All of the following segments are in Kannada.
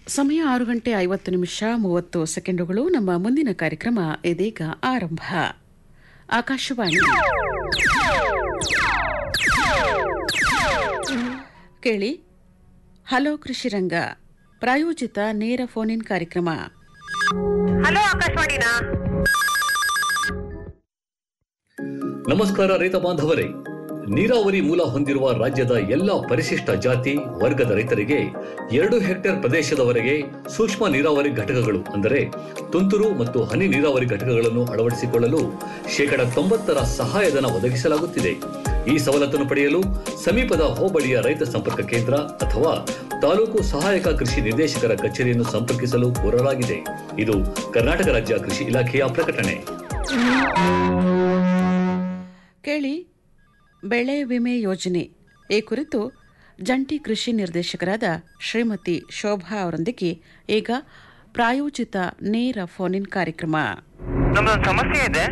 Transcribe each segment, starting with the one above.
ಸಮಯ ಆರು ಗಂಟೆ ಐವತ್ತು ನಿಮಿಷ ಮೂವತ್ತು ಸೆಕೆಂಡುಗಳು ನಮ್ಮ ಮುಂದಿನ ಕಾರ್ಯಕ್ರಮ ಇದೀಗ ಆರಂಭ ಆಕಾಶವಾಣಿ ಕೇಳಿ ಹಲೋ ಕೃಷಿರಂಗ ಪ್ರಾಯೋಜಿತ ನೇರ ಫೋನ್ ಇನ್ ಕಾರ್ಯಕ್ರಮ ಹಲೋ ಆಕಾಶವಾಣಿನಾ ನಮಸ್ಕಾರ ರೈತ ಬಾಂಧವರೇ ನೀರಾವರಿ ಮೂಲ ಹೊಂದಿರುವ ರಾಜ್ಯದ ಎಲ್ಲ ಪರಿಶಿಷ್ಟ ಜಾತಿ ವರ್ಗದ ರೈತರಿಗೆ ಎರಡು ಹೆಕ್ಟೇರ್ ಪ್ರದೇಶದವರೆಗೆ ಸೂಕ್ಷ್ಮ ನೀರಾವರಿ ಘಟಕಗಳು ಅಂದರೆ ತುಂತುರು ಮತ್ತು ಹನಿ ನೀರಾವರಿ ಘಟಕಗಳನ್ನು ಅಳವಡಿಸಿಕೊಳ್ಳಲು ಶೇಕಡ ತೊಂಬತ್ತರ ಸಹಾಯಧನ ಒದಗಿಸಲಾಗುತ್ತಿದೆ ಈ ಸವಲತ್ತನ್ನು ಪಡೆಯಲು ಸಮೀಪದ ಹೋಬಳಿಯ ರೈತ ಸಂಪರ್ಕ ಕೇಂದ್ರ ಅಥವಾ ತಾಲೂಕು ಸಹಾಯಕ ಕೃಷಿ ನಿರ್ದೇಶಕರ ಕಚೇರಿಯನ್ನು ಸಂಪರ್ಕಿಸಲು ಕೋರಲಾಗಿದೆ ಇದು ಕರ್ನಾಟಕ ರಾಜ್ಯ ಕೃಷಿ ಇಲಾಖೆಯ ಪ್ರಕಟಣೆ ಕೇಳಿ ಬೆಳೆ ವಿಮೆ ಯೋಜನೆ ಈ ಕುರಿತು ಜಂಟಿ ಕೃಷಿ ನಿರ್ದೇಶಕರಾದ ಶ್ರೀಮತಿ ಶೋಭಾ ಅವರೊಂದಿಗೆ ಈಗ ಪ್ರಾಯೋಜಿತ ನೇರ ಫೋನ್ ಇನ್ ಕಾರ್ಯಕ್ರಮ ನಮ್ದೊಂದು ಸಮಸ್ಯೆ ಇದೆ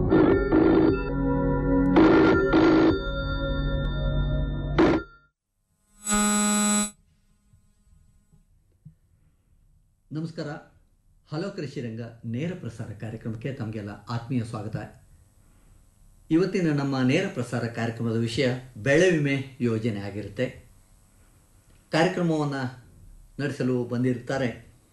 ನಮಸ್ಕಾರ ಹಲೋ ಕೃಷಿ ರಂಗ ನೇರ ಪ್ರಸಾರ ಕಾರ್ಯಕ್ರಮಕ್ಕೆ ತಮಗೆಲ್ಲ ಆತ್ಮೀಯ ಸ್ವಾಗತ ಇವತ್ತಿನ ನಮ್ಮ ನೇರ ಪ್ರಸಾರ ಕಾರ್ಯಕ್ರಮದ ವಿಷಯ ಬೆಳೆ ವಿಮೆ ಯೋಜನೆ ಆಗಿರುತ್ತೆ ಕಾರ್ಯಕ್ರಮವನ್ನು ನಡೆಸಲು ಬಂದಿರುತ್ತಾರೆ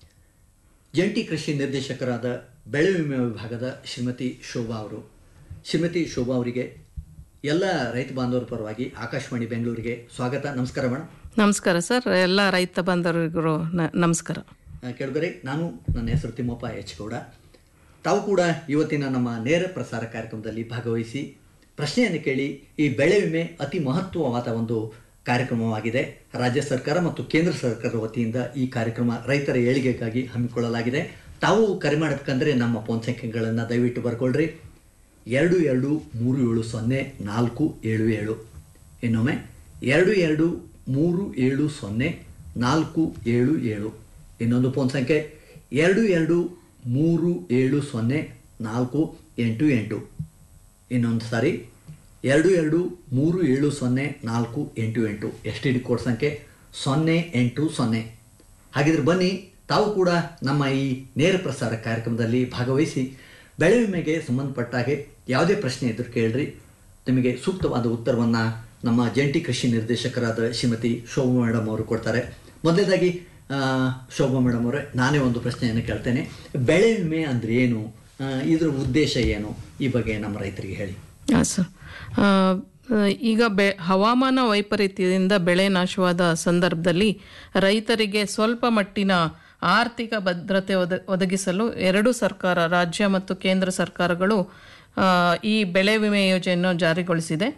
ಜಂಟಿ ಕೃಷಿ ನಿರ್ದೇಶಕರಾದ ಬೆಳೆ ವಿಮೆ ವಿಭಾಗದ ಶ್ರೀಮತಿ ಶೋಭಾ ಅವರು ಶ್ರೀಮತಿ ಶೋಭಾ ಅವರಿಗೆ ಎಲ್ಲ ರೈತ ಬಾಂಧವರ ಪರವಾಗಿ ಆಕಾಶವಾಣಿ ಬೆಂಗಳೂರಿಗೆ ಸ್ವಾಗತ ನಮಸ್ಕಾರ ಮೇಡಮ್ ನಮಸ್ಕಾರ ಸರ್ ಎಲ್ಲ ರೈತ ಬಾಂಧವರಿಗೂ ನ- ನಮಸ್ಕಾರ ಕೆಳಗರೆ ನಾನು ನನ್ನ ಹೆಸರು ತಿಮ್ಮಪ್ಪ ಎಚ್ ಗೌಡ ತಾವು ಕೂಡ ಇವತ್ತಿನ ನಮ್ಮ ನೇರ ಪ್ರಸಾರ ಕಾರ್ಯಕ್ರಮದಲ್ಲಿ ಭಾಗವಹಿಸಿ ಪ್ರಶ್ನೆಯನ್ನು ಕೇಳಿ ಈ ಬೆಳೆ ವಿಮೆ ಅತಿ ಮಹತ್ವವಾದ ಒಂದು ಕಾರ್ಯಕ್ರಮವಾಗಿದೆ ರಾಜ್ಯ ಸರ್ಕಾರ ಮತ್ತು ಕೇಂದ್ರ ಸರ್ಕಾರದ ವತಿಯಿಂದ ಈ ಕಾರ್ಯಕ್ರಮ ರೈತರ ಏಳಿಗೆಗಾಗಿ ಹಮ್ಮಿಕೊಳ್ಳಲಾಗಿದೆ ತಾವು ಕರೆ ಮಾಡಬೇಕಂದ್ರೆ ನಮ್ಮ ಫೋನ್ ಸಂಖ್ಯೆಗಳನ್ನು ದಯವಿಟ್ಟು ಬರ್ಕೊಳ್ರಿ ಎರಡು ಎರಡು ಮೂರು ಏಳು ಸೊನ್ನೆ ನಾಲ್ಕು ಏಳು ಏಳು ಇನ್ನೊಮ್ಮೆ ಎರಡು ಎರಡು ಮೂರು ಏಳು ಸೊನ್ನೆ ನಾಲ್ಕು ಏಳು ಏಳು ಇನ್ನೊಂದು ಫೋನ್ ಸಂಖ್ಯೆ ಎರಡು ಎರಡು ಮೂರು ಏಳು ಸೊನ್ನೆ ನಾಲ್ಕು ಎಂಟು ಎಂಟು ಇನ್ನೊಂದು ಸಾರಿ ಎರಡು ಎರಡು ಮೂರು ಏಳು ಸೊನ್ನೆ ನಾಲ್ಕು ಎಂಟು ಎಂಟು ಎಸ್ ಟಿ ಡಿ ಕೋಡ್ ಸಂಖ್ಯೆ ಸೊನ್ನೆ ಎಂಟು ಸೊನ್ನೆ ಹಾಗಿದ್ರೆ ಬನ್ನಿ ತಾವು ಕೂಡ ನಮ್ಮ ಈ ನೇರ ಪ್ರಸಾರ ಕಾರ್ಯಕ್ರಮದಲ್ಲಿ ಭಾಗವಹಿಸಿ ಬೆಳೆ ವಿಮೆಗೆ ಸಂಬಂಧಪಟ್ಟ ಹಾಗೆ ಯಾವುದೇ ಪ್ರಶ್ನೆ ಇದ್ರೂ ಕೇಳ್ರಿ ನಿಮಗೆ ಸೂಕ್ತವಾದ ಉತ್ತರವನ್ನು ನಮ್ಮ ಜಂಟಿ ಕೃಷಿ ನಿರ್ದೇಶಕರಾದ ಶ್ರೀಮತಿ ಶೋಭಾ ಮೇಡಮ್ ಅವರು ಕೊಡ್ತಾರೆ ಮೊದಲನೇದಾಗಿ ಆ, ಶೋಭಾ ಮೇಡಮ್ ಅವರೇ ನಾನೇ ಒಂದು ಪ್ರಶ್ನೆಯನ್ನು ಕೇಳ್ತೇನೆ ಬೆಳೆ ವಿಮೆ ಅಂದರೆ ಏನು ಆ, ಇದ್ರ ಉದ್ದೇಶ ಏನು ಈ ಬಗ್ಗೆ ನಮ್ಮ ರೈತರಿಗೆ ಹೇಳಿ ಹಾಂ ಸರ್ ಆ, ಆ, ಈಗ ಬೆ ಹವಾಮಾನ ವೈಪರೀತ್ಯದಿಂದ ಬೆಳೆ ನಾಶವಾದ ಸಂದರ್ಭದಲ್ಲಿ ರೈತರಿಗೆ ಸ್ವಲ್ಪ ಮಟ್ಟಿನ ಆರ್ಥಿಕ ಭದ್ರತೆ ಒದ ಒದಗಿಸಲು ಎರಡು ಸರ್ಕಾರ ರಾಜ್ಯ ಮತ್ತು ಕೇಂದ್ರ ಸರ್ಕಾರಗಳು ಆ, ಈ ಬೆಳೆ ವಿಮೆ ಯೋಜನೆಯನ್ನು ಜಾರಿಗೊಳಿಸಿದೆ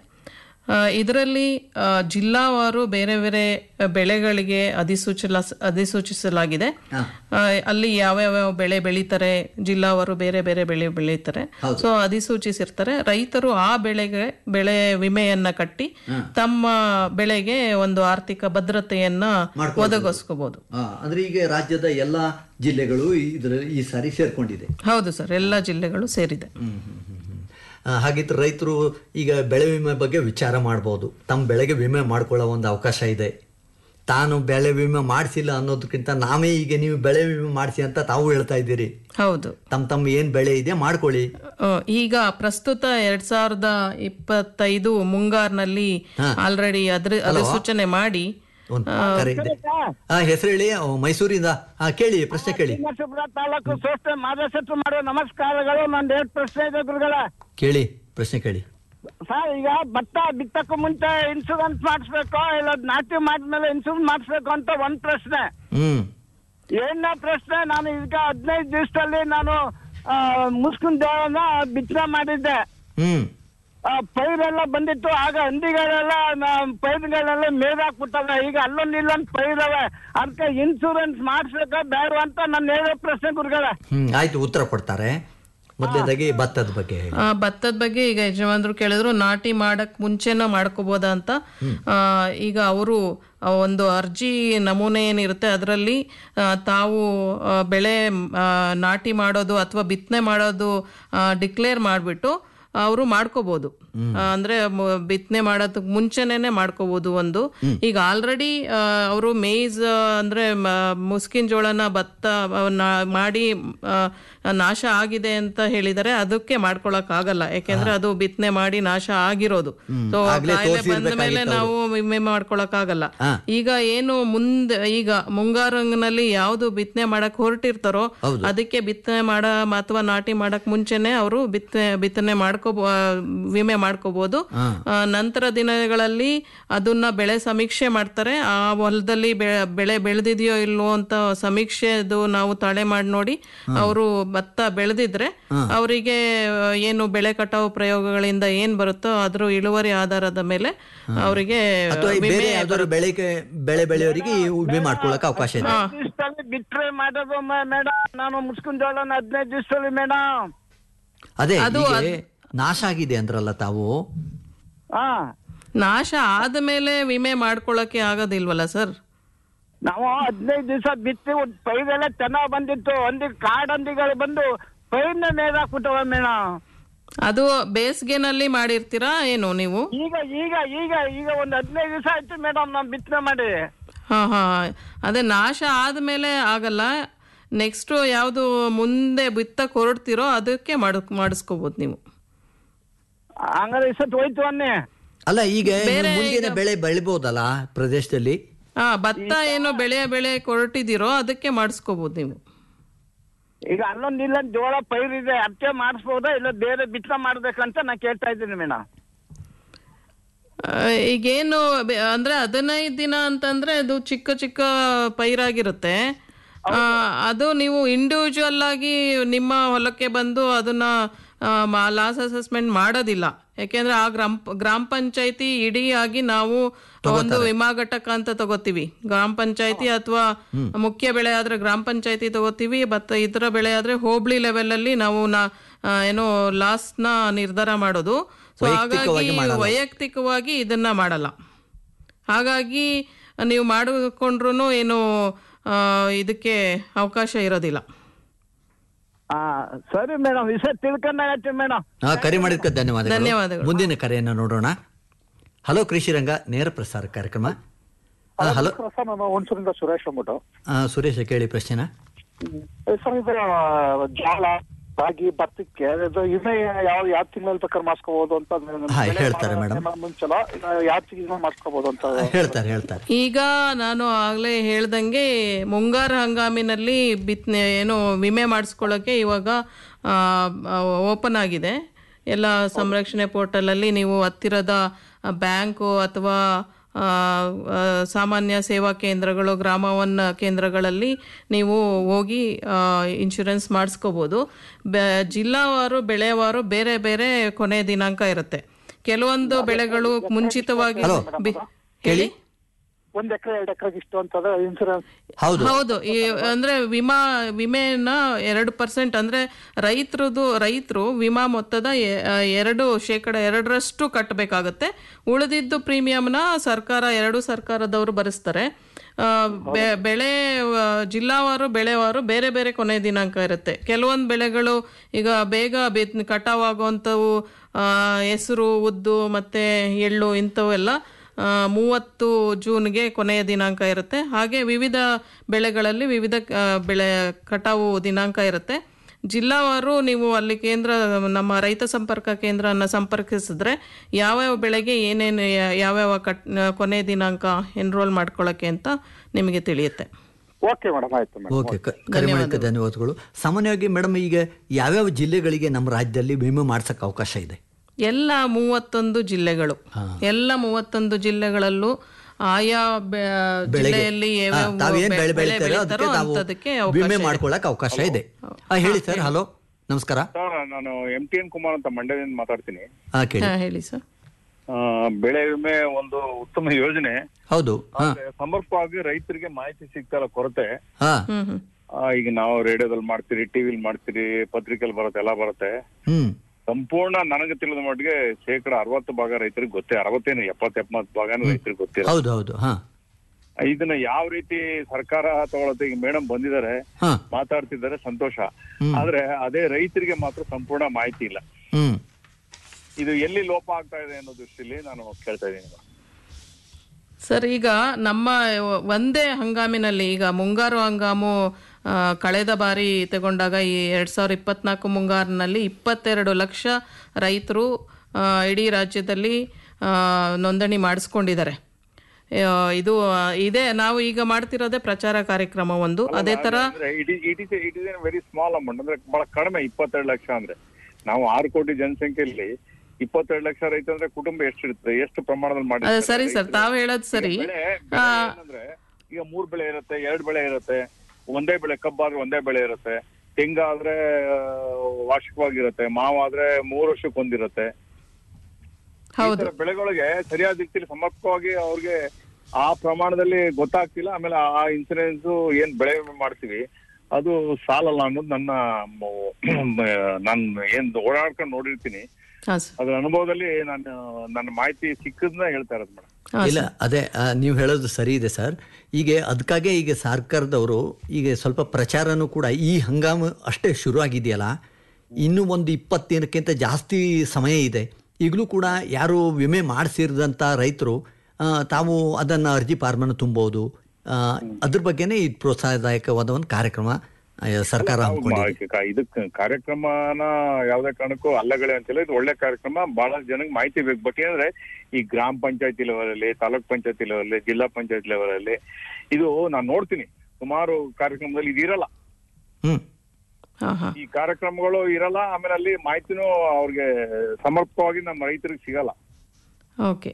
ಇದರಲ್ಲಿ ಜಿಲ್ಲಾವಾರು ಬೇರೆ ಬೇರೆ ಬೆಳೆಗಳಿಗೆ ಅಧಿಸೂಚಲ ಅಧಿಸೂಚಿಸಲಾಗಿದೆ ಆ, ಅಲ್ಲಿ ಯಾವ್ಯಾವ ಬೆಳೆ ಬೆಳೀತಾರೆ ಜಿಲ್ಲಾವಾರು ಬೇರೆ ಬೇರೆ ಬೆಳೆ ಬೆಳೀತಾರೆ ಸೊ ಅಧಿಸೂಚಿಸಿರ್ತಾರೆ ರೈತರು ಆ ಬೆಳೆಗೆ ಬೆಳೆ ವಿಮೆಯನ್ನ ಕಟ್ಟಿ ತಮ್ಮ ಬೆಳೆಗೆ ಒಂದು ಆರ್ಥಿಕ ಭದ್ರತೆಯನ್ನ ಒದಗಿಸ್ಕೋಬಹುದು ಆ, ಅಂದ್ರೆ ಈಗ ರಾಜ್ಯದ ಎಲ್ಲ ಜಿಲ್ಲೆಗಳು ಇದರ ಈ ಸಾರಿ ಸೇರ್ಕೊಂಡಿದೆ ಹೌದು ಸರ್ ಎಲ್ಲ ಜಿಲ್ಲೆಗಳು ಸೇರಿದೆ ಆ, ಹಾಗಿದ್ರೆ ರೈತರು ಈಗ ಬೆಳೆ ವಿಮೆ ಬಗ್ಗೆ ವಿಚಾರ ಮಾಡ್ಬೋದು ತಮ್ಮ ಬೆಳೆಗೆ ವಿಮೆ ಮಾಡ್ಕೊಳ್ಳೋ ಒಂದು ಅವಕಾಶ ಇದೆ ತಾನು ಬೆಳೆ ವಿಮೆ ಮಾಡಿಸಿಲ್ಲ ಅನ್ನೋದಕ್ಕಿಂತ ನಾವೇ ಈಗ ನೀವು ಬೆಳೆ ವಿಮೆ ಮಾಡಿಸಿ ಅಂತ ತಾವು ಹೇಳ್ತಾ ಇದ್ದೀರಿ ಹೌದು ತಮ್ಮ ತಮ್ಮ ಏನು ಬೆಳೆ ಇದೆ ಮಾಡ್ಕೊಳ್ಳಿ ಆ, ಈಗ ಪ್ರಸ್ತುತ ಎರಡ್ ಸಾವಿರದ ಇಪ್ಪತ್ತೈದು ಮುಂಗಾರ್ನಲ್ಲಿ ಆಲ್ರೆಡಿ ಅದ್ರ ಅಧಿಸೂಚನೆ ಮಾಡಿ ಒಂದು ಕರೆ ಇದೆ ಆ ಹೆಸರು ಹೇಳಿ ಅವ್ ಮೈಸೂರಿಂದ ಆ ಕೇಳಿ ಪ್ರಶ್ನೆ ಕೇಳಿ ನರಸೀಪುರ ತಾಲೂಕು ಸೋಷ್ಟ ಮಾದಶೆಟ್ಟು ಮಾಡುವ ನಮಸ್ಕಾರಗಳು ನಂದು ಎರಡು ಪ್ರಶ್ನೆ ಇದೆ ಗುರುಗಳ ಕೇಳಿ ಪ್ರಶ್ನೆ ಕೇಳಿ ಸರ್ ಈಗ ಭತ್ತ ಬಿತ್ತಕ್ಕೂ ಮುಂಚೆ ಇನ್ಶೂರೆನ್ಸ್ ಮಾಡಿಸ್ಬೇಕು ಇಲ್ಲ ನಾಟಿ ಮಾಡಿದ್ಮೇಲೆ ಇನ್ಶೂರೆನ್ಸ್ ಮಾಡಿಸ್ಬೇಕು ಅಂತ ಒಂದ್ ಪ್ರಶ್ನೆ ಹ್ಮ್ ಎರಡನೇ ಪ್ರಶ್ನೆ ನಾನು ಈಗ ಹದಿನೈದು ದಿವಸದಲ್ಲಿ ನಾನು ಆ, ಮುಸ್ಕಿನ ದೇವನ ಬಿತ್ತನೆ ಮಾಡಿದ್ದೆ ಹ್ಮ್ ಆ, ಪೈರೆಲ್ಲ ಬಂದಿತ್ತು ಆಗ ಹಂದಿಗಳೆಲ್ಲ ನ- ಪೈರುಗಳೆಲ್ಲ ಮೇದಾಕ್ಬಿಟ್ಟವೆ ಈಗ ಅಲ್ಲೊಂದು ಇಲ್ಲೊಂದು ಪೈರವೆ ಅದಕ್ಕೆ ಇನ್ಶೂರೆನ್ಸ್ ಮಾಡಿಸ್ಬೇಕಾ ಬೇಡ ಅಂತ ನನ್ನ ಹೇಳೋ ಪ್ರಶ್ನೆ ಗುರುಗಳ ಹ್ಮ್ ಆಯ್ತು ಉತ್ತರ ಕೊಡ್ತಾರೆ ಮೊದಲನೇದಾಗಿ ಭತ್ತದ ಬಗ್ಗೆ ಹೇಳಿ ಆ, ಭತ್ತದ ಬಗ್ಗೆ ಈಗ ಯಜಮಾನ್ರು ಕೇಳಿದ್ರು ನಾಟಿ ಮಾಡಕ್ ಮುಂಚೆನ ಮಾಡ್ಕೋಬೋದಾ ಅಂತ ಆ, ಈಗ ಅವರು ಒಂದು ಅರ್ಜಿ ನಮೂನೆ ಏನಿರುತ್ತೆ ಅದರಲ್ಲಿ ತಾವು ಆ, ಬೆಳೆ ಆ, ನಾಟಿ ಮಾಡೋದು ಅಥವಾ ಬಿತ್ತನೆ ಮಾಡೋದು ಡಿಕ್ಲೇರ್ ಮಾಡಿಬಿಟ್ಟು ಅವರು ಮಾಡ್ಕೋಬಹುದು ಅಂದ್ರೆ ಮ- ಬಿತ್ತನೆ ಮಾಡೋದಕ್ಕೆ ಮುಂಚೆನೇನೆ ಮಾಡ್ಕೋಬಹುದು ಒಂದು ಈಗ ಆಲ್ರೆಡಿ ಅವರು ಮೇಯ್ಸ್ ಅಂದ್ರೆ ಮ- ಮುಸ್ಕಿನ್ ಜೋಳನ ಭತ್ತ ಅವನ್ನ ಮಾಡಿ ಆ, ನಾಶ ಆಗಿದೆ ಅಂತ ಹೇಳಿದರೆ ಅದಕ್ಕೆ ಮಾಡ್ಕೊಳಕ್ ಆಗಲ್ಲ ಯಾಕೆಂದ್ರೆ ಅದು ಬಿತ್ತನೆ ಮಾಡಿ ನಾಶ ಆಗಿರೋದು ಸೊ ಆಗ್ಲೇ ಕಾಯಿಲೆ ಬಂದ ತೋರ್ಸಿರ್ಬೇಕಾಗಿತ್ತು ಮೇಲೆ ನಾವು ವಿಮೆ ಮಾಡ್ಕೊಳಕ್ ಆಗಲ್ಲ ಈಗ ಏನು ಮುಂದೆ ಈಗ ಮುಂಗಾರಂಗನಲ್ಲಿ ಯಾವ್ದು ಬಿತ್ತನೆ ಮಾಡಕ್ ಹೊರಟಿರ್ತಾರೋ ಅದಕ್ಕೆ ಬಿತ್ತನೆ ಮಾಡ ಅಥವಾ ನಾಟಿ ಮಾಡಕ್ ಮುಂಚೆನೆ ಅವರು ಬಿತ್ತನೆ ಬಿತ್ತನೆ ಮಾಡ್ಕೋಬೋ ಆ, ವಿಮೆ ಮಾಡ್ಕೋಬಹುದು ಆ, ನಂತರ ದಿನಗಳಲ್ಲಿ ಅದನ್ನ ಬೆಳೆ ಸಮೀಕ್ಷೆ ಮಾಡ್ತಾರೆ ಆ ಹೊಲದಲ್ಲಿ ಬೆ- ಬೆಳೆ ಬೆಳೆದಿದೆಯೋ ಇಲ್ವೋ ಅಂತ ಸಮೀಕ್ಷೆದು ನಾವು ತಾಳೆ ಮಾಡಿ ನೋಡಿ ಅವರು ಭತ್ತ ಬೆಳೆದಿದ್ರೆ ಅವರಿಗೆ ಏನು ಬೆಳೆ ಕಟಾವು ಪ್ರಯೋಗಗಳಿಂದ ಏನ್ ಬರುತ್ತೋ ಅದ್ರ ಇಳುವರಿ ಆಧಾರದ ಮೇಲೆ ಅವರಿಗೆ ಅಥವಾ ಈ ಬೇರೆ ಯಾವ್ದಾದ್ರು ಬೆಳೆಗೆ ಬೆಳೆ ಬೆಳೆಯೋರಿಗೆ ಈ ವಿಮೆ ಮಾಡ್ಕೊಳ್ಳೋಕೆ ಅವಕಾಶ ಇದೆ ದಿವಸದಲ್ಲಿ ಬಿಟ್ರೆ ಮಾಡೋದು ಮೇಡಮ್ ನಾನು ಮುಸ್ಕಿನ್ ಜೋಳನ ಹದಿನೈದು ದಿವಸದಲ್ಲಿ ಮೇಡಮ್ ಅದೇ ಹೀಗೆ ನಾಶ ಆಗಿದೆ ಅಂದ್ರಲ್ಲ ತಾವು ಹಾ ನಾಶ ಆದ್ಮೇಲೆ ವಿಮೆ ಮಾಡ್ಕೊಳಕ್ಕೆ ಆಗೋದಿಲ್ವಲ್ಲ ಸರ್ ನಾವು ಹದಿನೈದು ದಿವಸ ಬಿತ್ತಿ ಒಂದ್ ಪೈರೆಲ್ಲ ಚೆನ್ನಾಗ್ ಬಂದಿತ್ತು ಒಂದಿ ಕಾಡಂದಿಗಳು ಬಂದು ಪೈರ್ನ ನೇದಾಕ್ಬಿಟ್ಟವ ಮೇಡಮ್ ಅದು ಬೇಸಿಗೆನಲ್ಲಿ ಮಾಡಿರ್ತೀರಾ ಏನು ನೀವು ಈಗ ಈಗ ಈಗ ಈಗ ಒಂದ್ ಹದಿನೈದು ದಿವಸ ಆಯ್ತು ಮೇಡಮ್ ನಾವು ಬಿತ್ತನೆ ಮಾಡಿ ಹಾ ಹಾ ಅದೇ ನಾಶ ಆದ್ಮೇಲೆ ಆಗಲ್ಲ ನೆಕ್ಸ್ಟ್ ಯಾವುದು ಮುಂದೆ ಬಿತ್ತಕ್ಕೆ ಹೊರಡ್ತಿರೋ ಅದಕ್ಕೆ ಮಾಡ್ ಮಾಡಿಸ್ಕೋಬೋದು ನೀವು ಹಂಗಾರೆ ಈ ಸತ್ ಹೋಯ್ತು ಅನ್ನಿ ಅಲ್ಲ ಈಗ ನೀವು ಮುಂದಿನ ಬೆಳೆ ಬೆಳಿಬಹುದಲ್ಲ ಪ್ರದೇಶದಲ್ಲಿ ಹಾ ಭತ್ತ ಏನು ಬೆಳೆ ಬೆಳೆ ಹೊರಟಿದಿರೋ ಅದಕ್ಕೆ ಮಾಡಿಸ್ಕೋಬೋದು ನೀವು ಈಗ ಅಲ್ಲೊಂದ್ ಇಲ್ಲೊಂದ್ ಜೋಳ ಪೈರಿದೆ ಅದಕ್ಕೆ ಮಾಡಿಸ್ಬೋದಾ ಇಲ್ಲ ಬೇರೆ ಬಿತ್ತನೆ ಮಾಡ್ಬೇಕಂತ ನಾ ಕೇಳ್ತಾ ಇದ್ದೀನಿ ಮೇಡಮ್ ಆ, ಈಗೇನು ಬೆ- ಅಂದ್ರೆ ಹದಿನೈದು ದಿನ ಅಂತಂದ್ರೆ ಅದು ಚಿಕ್ಕ ಚಿಕ್ಕ ಪೈರಾಗಿರುತ್ತೆ ಆ, ಅದು ನೀವು ಇಂಡಿವಿಜುವಲ್ ಆಗಿ ನಿಮ್ಮ ಹೊಲಕ್ಕೆ ಬಂದು ಅದನ್ನ ಲಾಸ್ ಅಸೆಸ್ಮೆಂಟ್ ಮಾಡೋದಿಲ್ಲ ಯಾಕೆಂದ್ರೆ ಆ ಗ್ರಾಮ ಗ್ರಾಮ ಪಂಚಾಯತಿ ಇಡೀ ಆಗಿ ನಾವು ಒಂದು ವಿಮಾ ಘಟಕ ಅಂತ ತಗೋತೀವಿ ಗ್ರಾಮ ಪಂಚಾಯತಿ ಅಥವಾ ಮುಖ್ಯ ಬೆಳೆ ಆದ್ರೆ ಗ್ರಾಮ ಪಂಚಾಯತಿ ತಗೋತೀವಿ ಮತ್ತು ಇತರ ಬೆಳೆ ಆದ್ರೆ ಹೋಬಳಿ ಲೆವೆಲ್ ಅಲ್ಲಿ ನಾವು ನಾ ಆ, ಏನೋ ಲಾಸ್ ನ ನಿರ್ಧಾರ ಮಾಡೋದು ಸೊ ಹಾಗಾಗಿ ವೈಯಕ್ತಿಕವಾಗಿ ಇದನ್ನ ಮಾಡಲ್ಲ ಹಾಗಾಗಿ ನೀವು ಮಾಡಿಕೊಂಡ್ರು ಏನು ಆ, ಇದಕ್ಕೆ ಅವಕಾಶ ಇರೋದಿಲ್ಲ ಹಾ ಸರಿ ಮೇಡಮ್ ಈ ಸತ್ ತಿಳ್ಕೊಂಡಾಗತ್ತೆ ಮೇಡಮ್ ಹಾ ಕರೆ ಮಾಡಿದ್ಕೆ ಧನ್ಯವಾದಗಳು ಧನ್ಯವಾದಗಳು. ಮುಂದಿನ ಕರೆಯನ್ನು ನೋಡೋಣ ಹಲೋ ಕೃಷಿ ರಂಗ ನೇರ ಪ್ರಸಾರ ಕಾರ್ಯಕ್ರಮ ಆ, ಹಲೋ ಸರ್ ನಾನು ಹುಣಸೂರಿಂದ ಸುರೇಶ್ ಅಂದ್ಬಿಟ್ಟು ಆ, ಸುರೇಶ ಕೇಳಿ ಪ್ರಶ್ನೆನ ಸರ್ ಇದು ಜೋಳ ರಾಗಿ ಭತ್ತಕ್ಕೆ ಇದು ವಿಮೆ ಯಾವ ಯಾವ ತಿಂಗಳಲ್ಲಿ ಬೇಕಾದ್ರೆ ಮಾಡ್ಸ್ಕೋಬಹುದು ಅಂತ ಹಾ, ಹೇಳ್ತಾರೆ madam. ಮುಂಚೆಲ್ಲ ಯಾವ ತಿಂಗಳ ಮಾಡ್ಸ್ಕೋಬಹುದು ಅಂತ ಹೇಳ್ತಾರೆ ಹೇಳ್ತಾರೆ ಈಗ ನಾನು ಆಗ್ಲೇ ಹೇಳ್ದಂಗೆ ಮುಂಗಾರು ಹಂಗಾಮಿನಲ್ಲಿ ಬಿತ್ತನೆ ಏನು ವಿಮೆ ಮಾಡಿಸ್ಕೊಳ್ಳೋಕೆ ಇವಾಗ ಓಪನ್ ಆಗಿದೆ ಎಲ್ಲ ಸಂರಕ್ಷಣೆ ಪೋರ್ಟಲಲ್ಲಿ ನೀವು ಹತ್ತಿರದ ಬ್ಯಾಂಕು ಅಥವಾ ಆ, ಆ, ಸಾಮಾನ್ಯ ಸೇವಾ ಕೇಂದ್ರಗಳು ಗ್ರಾಮವನ್ನ ಕೇಂದ್ರಗಳಲ್ಲಿ ನೀವು ಹೋಗಿ ಇನ್ಶೂರೆನ್ಸ್ ಮಾಡಿಸ್ಕೋಬೋದು ಬೆ ಜಿಲ್ಲಾವಾರು ಬೆಳೆವಾರು ಬೇರೆ ಬೇರೆ ಕೊನೆ ದಿನಾಂಕ ಇರುತ್ತೆ ಕೆಲವೊಂದು ಬೆಳೆಗಳು ಮುಂಚಿತವಾಗಿ ಬಿ- ಹೇಳಿ ಒಂದ್ ಎಕರೆ ಎರಡು ಎಕರೆಗೆ ಇಷ್ಟು ಅಂತಂದ್ರೆ ಇನ್ಸೂರೆನ್ಸ್ ಹೌದು ಹೌದು ಈ ಅಂದ್ರೆ ವಿಮಾ ವಿಮೆನ ಎರಡು ಪರ್ಸೆಂಟ್ ಅಂದ್ರೆ ರೈತರದು ರೈತರು ವಿಮಾ ಮೊತ್ತದ ಎ- ಆ, ಎರಡು ಶೇಕಡ ಎರಡರಷ್ಟು ಕಟ್ಟಬೇಕಾಗತ್ತೆ ಉಳಿದಿದ್ದು ಪ್ರೀಮಿಯಂನ ಸರ್ಕಾರ ಎರಡು ಸರ್ಕಾರದವರು ಭರಿಸ್ತಾರೆ ಆ, ಬೆ- ಬೆಳೆ ಆ, ಜಿಲ್ಲಾವಾರು ಬೆಳೆವಾರು ಬೇರೆ ಬೇರೆ ಕೊನೆ ದಿನಾಂಕ ಇರುತ್ತೆ ಕೆಲವೊಂದು ಬೆಳೆಗಳು ಈಗ ಬೇಗ ಬಿತ್ ಕಟಾವಾಗುವಂಥವು ಹೆಸರು ಉದ್ದು ಮತ್ತೆ ಎಳ್ಳು ಇಂಥವೆಲ್ಲ ಆ, ಮೂವತ್ತು ಜೂನ್ಗೆ ಕೊನೆಯ ದಿನಾಂಕ ಇರುತ್ತೆ ಹಾಗೆ ವಿವಿಧ ಬೆಳೆಗಳಲ್ಲಿ ವಿವಿಧ ಆ, ಬೆಳೆ ಕಟಾವು ದಿನಾಂಕ ಇರುತ್ತೆ ಜಿಲ್ಲಾವಾರು ನೀವು ಅಲ್ಲಿ ಕೇಂದ್ರ ನಮ್ಮ ರೈತ ಸಂಪರ್ಕ ಕೇಂದ್ರನ ಸಂಪರ್ಕಿಸಿದ್ರೆ ಯಾವ್ಯಾವ ಬೆಳೆಗೆ ಏನೇನು ಯಾ- ಯಾವ್ಯಾವ ಕಟ್ ಕೊನೆ ದಿನಾಂಕ ಎನ್ರೋಲ್ ಮಾಡ್ಕೊಳ್ಳೋಕ್ಕೆ ಅಂತ ನಿಮಗೆ ತಿಳಿಯುತ್ತೆ ಓಕೆ ಮೇಡಮ್ ಆಯ್ತು ಮೇಡಮ್ ಓಕೆ ಕ- ಕರೆ ಮಾಡಿದ್ದಕ್ಕೆ ಧನ್ಯವಾದಗಳು ಸಾಮಾನ್ಯವಾಗಿ ಮೇಡಮ್ ಈಗ ಯಾವ್ಯಾವ ಜಿಲ್ಲೆಗಳಿಗೆ ನಮ್ಮ ರಾಜ್ಯದಲ್ಲಿ ವಿಮೆ ಮಾಡ್ಸಕ್ಕೆ ಅವಕಾಶ ಇದೆ ಎಲ್ಲ ಮೂವತ್ತೊಂದು ಜಿಲ್ಲೆಗಳು ಎಲ್ಲ ಮೂವತ್ತೊಂದು ಜಿಲ್ಲೆಗಳಲ್ಲೂ ಆಯಾ ಬೆ- ಜಿಲ್ಲೆಯಲ್ಲಿ ಹಾ, ಯಾವ್ಯಾವ ತಾವೇನ್ ಬೆಳೆ ಬೆಳೆ ಬೆಳಿತಾರೋ ಬೆಳೀತಾರೋ ಅದಕ್ಕೆ ತಾವು ಅಂಥದಕ್ಕೆ ಅವಕಾಶ ವಿಮೆ ಇದೆ. ಮಾಡ್ಕೊಳ್ಳಕ್ ಅವಕಾಶ ಇದೆ ಹಾ, ಹೇಳಿ ಸರ್ ಹಲೋ ನಮಸ್ಕಾರ ಸರ್ ನಾನು ಎಂ ಟಿ ಎನ್ ಕುಮಾರ್ ಅಂತ ಮಂಡ್ಯದಿಂದ ಮಾತಾಡ್ತೀನಿ ಹಾ ಕೇಳಿ ಹಾ, ಹೇಳಿ ಸರ್ ಆ, ಬೆಳೆ ವಿಮೆ ಒಂದು ಉತ್ತಮ ಯೋಜನೆ ಹೌದು ಹಾ ಆದ್ರೆ ಸಮರ್ಪಕವಾಗಿ ರೈತರಿಗೆ ಮಾಹಿತಿ ಸಿಗ್ತಾರ ಕೊರತೆ ಹಾ ಹ್ಮ್ ಹ್ಮ್ ಆ, ಈಗ ನಾವು ರೇಡಿಯೋದಲ್ಲಿ ಮಾಡ್ತೀರಿ ಟಿವಿಲಿ ಮಾಡ್ತೀರಿ ಪತ್ರಿಕೆಯಲ್ಲಿ ಬರುತ್ತೆ ಎಲ್ಲ ಬರುತ್ತೆ ಹ್ಮ್ ಸಂಪೂರ್ಣ ನನಗೆ ತಿಳಿದ ಮಟ್ಟಿಗೆ ಶೇಕಡ ಅರವತ್ತು ಭಾಗ ರೈತರಿಗೆ ಗೊತ್ತೇ ಅರವತ್ತೇನು ಎಪ್ಪತ್ ಎಪ್ಪತ್ತು ಭಾಗನೂ ರೈತರಿಗೆ ಗೊತ್ತಿಲ್ಲ ಹೌದು ಹೌದು ಹಾ ಇದನ್ನ ಯಾವ ರೀತಿ ಸರ್ಕಾರ ತಗೊಳತ್ತೆ ಈಗ ಮೇಡಮ್ ಬಂದಿದ್ದಾರೆ ಹಾ ಮಾತಾಡ್ತಿದ್ದಾರೆ ಸಂತೋಷ ಆದ್ರೆ ಅದೇ ರೈತರಿಗೆ ಮಾತ್ರ ಸಂಪೂರ್ಣ ಮಾಹಿತಿ ಇಲ್ಲ ಹ್ಮ್ ಇದು ಎಲ್ಲಿ ಲೋಪ ಆಗ್ತಾ ಇದೆ ಅನ್ನೋ ದೃಷ್ಟಿಯಲ್ಲಿ ನಾನು ಕೇಳ್ತಾ ಇದ್ದೀನಿ ಸರ್ ಈಗ ನಮ್ಮ ಒಂದೇ ಹಂಗಾಮಿನಲ್ಲಿ ಈಗ ಮುಂಗಾರು ಹಂಗಾಮು ಆ, ಕಳೆದ ಬಾರಿ ತಗೊಂಡಾಗ ಈ ಎರಡು ಸಾವಿರದ ಇಪ್ಪತ್ನಾಲ್ಕು ಮುಂಗಾರಿನಲ್ಲಿ ಇಪ್ಪತ್ತೆರಡು ಲಕ್ಷ ರೈತರು ಆ, ಇಡೀ ರಾಜ್ಯದಲ್ಲಿ ಆ, ನೋಂದಣಿ ಮಾಡಿಸ್ಕೊಂಡಿದ್ದಾರೆ ಆ, ಇದು ಆ, ಇದೇ ನಾವು ಈಗ ಮಾಡ್ತಿರೋದೇ ಪ್ರಚಾರ ಕಾರ್ಯಕ್ರಮ ಒಂದು ಅದೇ ಥರ ಅಂದ್ರೆ it it is it is very small amount ಅಂದ್ರೆ ಬಹಳ ಕಡಿಮೆ ಇಪ್ಪತ್ತೆರಡು ಲಕ್ಷ ಅಂದ್ರೆ ನಾವು ಆರು ಕೋಟಿ ಜನಸಂಖ್ಯೆಯಲ್ಲಿ ಇಪ್ಪತ್ತೆರಡು ಲಕ್ಷ ರೈತ ಅಂದ್ರೆ ಕುಟುಂಬ ಎಷ್ಟು ಇರ್ತದೆ ಎಷ್ಟು ಪ್ರಮಾಣದಲ್ಲಿ ಮಾಡಿ ಅದೇ ಸರಿ ಸರ್ ತಾವು ಹೇಳೋದು ಸರಿ ಬೆಳೆ ಬೆಳೆ ಏನಂದ್ರೆ ಈಗ ಮೂರ್ ಬೆಳೆ ಇರುತ್ತೆ ಎರಡ್ ಬೆಳೆ ಇರುತ್ತೆ ಒಂದೇ ಬೆಳೆ ಕಬ್ಬಾದ್ರೆ ಒಂದೇ ಬೆಳೆ ಇರುತ್ತೆ ತೆಂಗಾದ್ರೆ ಆ, ವಾರ್ಷಿಕವಾಗಿರುತ್ತೆ ಮಾವಾದ್ರೆ ಮೂರು ವರ್ಷಕ್ಕೆ ಒಂದಿರುತ್ತೆ ಈ ಹೌದು ತರ ಬೆಳೆಗಳಿಗೆ ಸರಿಯಾದ ರೀತಿಯಲ್ಲಿ ಸಮರ್ಪಕವಾಗಿ ಅವ್ರಿಗೆ ಆ ಪ್ರಮಾಣದಲ್ಲಿ ಗೊತ್ತಾಗ್ತಿಲ್ಲ ಆಮೇಲೆ ಆ ಇನ್ಸೂರೆನ್ಸ್ ಏನ್ ಬೆಳೆ ವಿಮೆ ಮಾಡ್ತೀವಿ ಅದು ಸಾಲಲ್ಲ ಅನ್ನೋದು ನನ್ನ ನಾನು ಏನ್ ಓಡಾಡ್ಕೊಂಡು ನೋಡಿರ್ತೀನಿ ಹಾಂ ಸರ್ ಅದ್ರ ಅನುಭವದಲ್ಲಿ ನಾನು ನನ್ನ ಮಾಹಿತಿ ಸಿಕ್ಕದ್ನ ಹೇಳ್ತಾ ಇರೋದು ಮೇಡಮ್ ಹಾಂ ಇಲ್ಲ ಅದೇ ಆ, ನೀವು ಹೇಳೋದು ಸರಿ ಇದೆ ಸರ್ ಈಗ ಅದಕ್ಕಾಗೆ ಈಗ ಸರ್ಕಾರದವರು ಈಗ ಸ್ವಲ್ಪ ಪ್ರಚಾರನೂ ಕೂಡ ಈ ಹಂಗಾಮು ಅಷ್ಟೇ ಶುರು ಆಗಿದೆಯಲ್ಲ ಇನ್ನೂ ಒಂದು ಇಪ್ಪತ್ತೇನಕ್ಕಿಂತ ಜಾಸ್ತಿ ಸಮಯ ಇದೆ ಈಗಲೂ ಕೂಡ ಯಾರು ವಿಮೆ ಮಾಡಿಸಿರದಂಥ ರೈತರು ಆ, ತಾವು ಅದನ್ನು ಅರ್ಜಿ ಫಾರ್ಮನ್ನು ತುಂಬೋದು ಆ, ಅದ್ರ ಬಗ್ಗೆನೇ ಇದು ಪ್ರೋತ್ಸಾಹದಾಯಕವಾದ ಒಂದು ಕಾರ್ಯಕ್ರಮ ಆ, ಸರ್ಕಾರ ಹಮ್ಮಿಕೊಂಡಿದೆ ಕ- ಇದಕ್ಕೆ ಕಾರ್ಯಕ್ರಮನ ಯಾವ್ದೇ ಕಾರಣಕ್ಕೂ ಅಲ್ಲಗಳೇ ಅಂತಿಲ್ಲ ಇದು ಒಳ್ಳೆ ಕಾರ್ಯಕ್ರಮ ಬಹಳ ಜನಕ್ಕೆ ಮಾಹಿತಿ ಬೇಕು ಬಟ್ ಏನಂದ್ರೆ ಈ ಗ್ರಾಮ ಪಂಚಾಯತಿ ಲೆವೆಲ್ ಅಲ್ಲಿ ತಾಲೂಕ್ ಪಂಚಾಯತಿ ಲೆವೆಲ್ ಅಲ್ಲಿ ಜಿಲ್ಲಾ ಪಂಚಾಯತ್ ಲೆವೆಲ್ ಅಲ್ಲಿ ಇದು ನಾನು ನೋಡ್ತೀನಿ ಸುಮಾರು ಕಾರ್ಯಕ್ರಮದಲ್ಲಿ ಇದಿರಲ್ಲ ಹ್ಞೂ ಹಾಂ ಹಾಂ ಈ ಕಾರ್ಯಕ್ರಮಗಳು ಇರಲ್ಲ ಆಮೇಲೆ ಅಲ್ಲಿ ಮಾಹಿತಿನೂ ಅವ್ರಿಗೆ ಸಮರ್ಪಕವಾಗಿ ನಮ್ಮ ರೈತರಿಗೆ ಸಿಗಲ್ಲ ಓಕೆ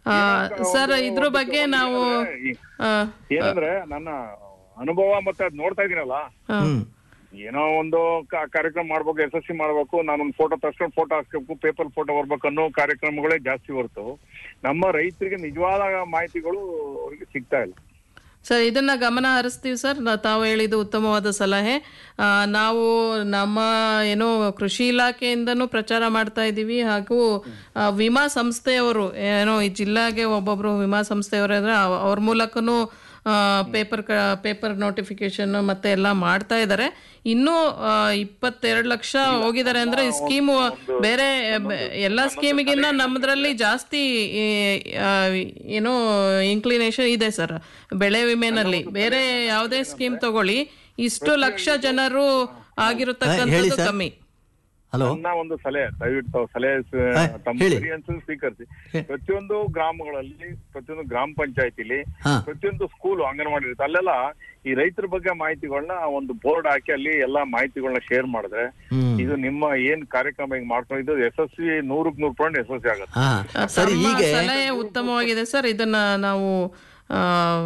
ಸರ್ ಇದ್ರ ಬಗ್ಗೆ ನಾವು ಈ- ಆ, ಏನಂದ್ರೆ ನನ್ನ ಅನುಭವ ಮತ್ತೆ ಅದ್ ನೋಡ್ತಾ ಇದೀನಲ್ಲ ಆ, ಹ್ಞೂ ಏನೋ ಒಂದು ಕ- ಕಾರ್ಯಕ್ರಮ ಮಾಡ್ಬೇಕು ಯಶಸ್ವಿ ಮಾಡ್ಬೇಕು ನಾನೊಂದು ಫೋಟೋ ತರ್ಸ್ಕೊಂಡು ಫೋಟೋ ಹಾಕ್ಸ್ಬೇಕು ಪೇಪರ್ ಫೋಟೋ ಬರ್ಬೇಕು ಅನ್ನೋ ಕಾರ್ಯಕ್ರಮಗಳೇ ಜಾಸ್ತಿ ಹೊರತು ನಮ್ಮ ರೈತರಿಗೆ ನಿಜವಾದ ಮಾಹಿತಿಗಳು ಅವ್ರಿಗೆ ಸಿಗ್ತಾ ಇಲ್ಲ ಸರ್ ಇದನ್ನ ಗಮನ ಹರಿಸ್ತೀವಿ ಸರ್ ನಾ- ತಾವು ಹೇಳಿದ್ದು ಉತ್ತಮವಾದ ಸಲಹೆ ಆ, ನಾವು ನಮ್ಮ ಏನೋ ಕೃಷಿ ಇಲಾಖೆಯಿಂದನೂ ಪ್ರಚಾರ ಮಾಡ್ತಾ ಇದ್ದೀವಿ ಹಾಗೂ ಆ, ವಿಮಾ ಸಂಸ್ಥೆಯವರು ಏನೋ ಈ ಜಿಲ್ಲಾಗೆ ಒಬ್ಬೊಬ್ರು ವಿಮಾ ಸಂಸ್ಥೆಯವರು ಇದ್ರೆ ಅವ್- ಅವ್ರ ಮೂಲಕನೂ ಪೇಪರ್ ಪೇಪರ್ ನೋಟಿಫಿಕೇಶನ್ ಮತ್ತೆ ಎಲ್ಲ ಮಾಡ್ತಾ ಇದ್ದಾರೆ ಇನ್ನೂ ಆ, ಇಪ್ಪತ್ತೆರಡು ಲಕ್ಷ ಹೋಗಿದ್ದಾರೆ ಅಂದ್ರೆ ಈ ಸ್ಕೀಮು ಬೇರೆ ಬೆ- ಎಲ್ಲ ಸ್ಕೀಮಿಗಿನ್ನ ನಮ್ಮದ್ರಲ್ಲಿ ಜಾಸ್ತಿ ಈ, ಆ, ಏನೋ ಇನ್ಕ್ಲಿನೇಷನ್ ಇದೆ ಸರ್ ಬೆಳೆ ವಿಮೆನಲ್ಲಿ ಬೇರೆ ಯಾವುದೇ ಸ್ಕೀಮ್ ತಗೊಳ್ಳಿ ಇಷ್ಟು ಲಕ್ಷ ಜನರು ಆಗಿರತಕ್ಕಂಥದ್ದು ಸರ್. ಕಮ್ಮಿ ಹಲೋ ನನ್ನ ಒಂದು ಸಲಹೆ ದಯವಿಟ್ಟು ತಾವು ಸಲಹೆ ಸ- ಹಾ, ತಮ್ಮ ಹೇಳಿ. experience ಸ್ವೀಕರಿಸಿ ಹೇ. ಪ್ರತಿಯೊಂದು ಗ್ರಾಮಗಳಲ್ಲಿ ಪ್ರತಿಯೊಂದು ಗ್ರಾಮ ಪಂಚಾಯತಿಲಿ ಹಾ. ಪ್ರತಿಯೊಂದು ಸ್ಕೂಲ್ ಅಂಗನವಾಡಿ ಇರುತ್ತೆ ಅಲ್ಲೆಲ್ಲ ಈ ರೈತರ ಬಗ್ಗೆ ಮಾಹಿತಿಗಳನ್ನ ಒಂದು ಬೋರ್ಡ್ ಹಾಕಿ ಅಲ್ಲಿ ಎಲ್ಲಾ ಮಾಹಿತಿಗಳನ್ನ ಶೇರ್ ಮಾಡಿದ್ರೆ ಹ್ಮ್. ಇದು ನಿಮ್ಮ ಏನ್ ಕಾರ್ಯಕ್ರಮ ಈಗ ಮಾಡ್ಕೊಂಡಿದ್ದು ಯಶಸ್ವಿ ನೂರಕ್ ನೂರು ಪಾಯಿಂಟ್ ಯಶಸ್ವಿ ಆಗುತ್ತೆ ಹಾ ಸರಿ ತಮ್ಮ ಹೀಗೆ ಸಲಹೆ ಉತ್ತಮವಾಗಿದೆ ಸರ್ ಇದನ್ನ ನಾವು ಆ,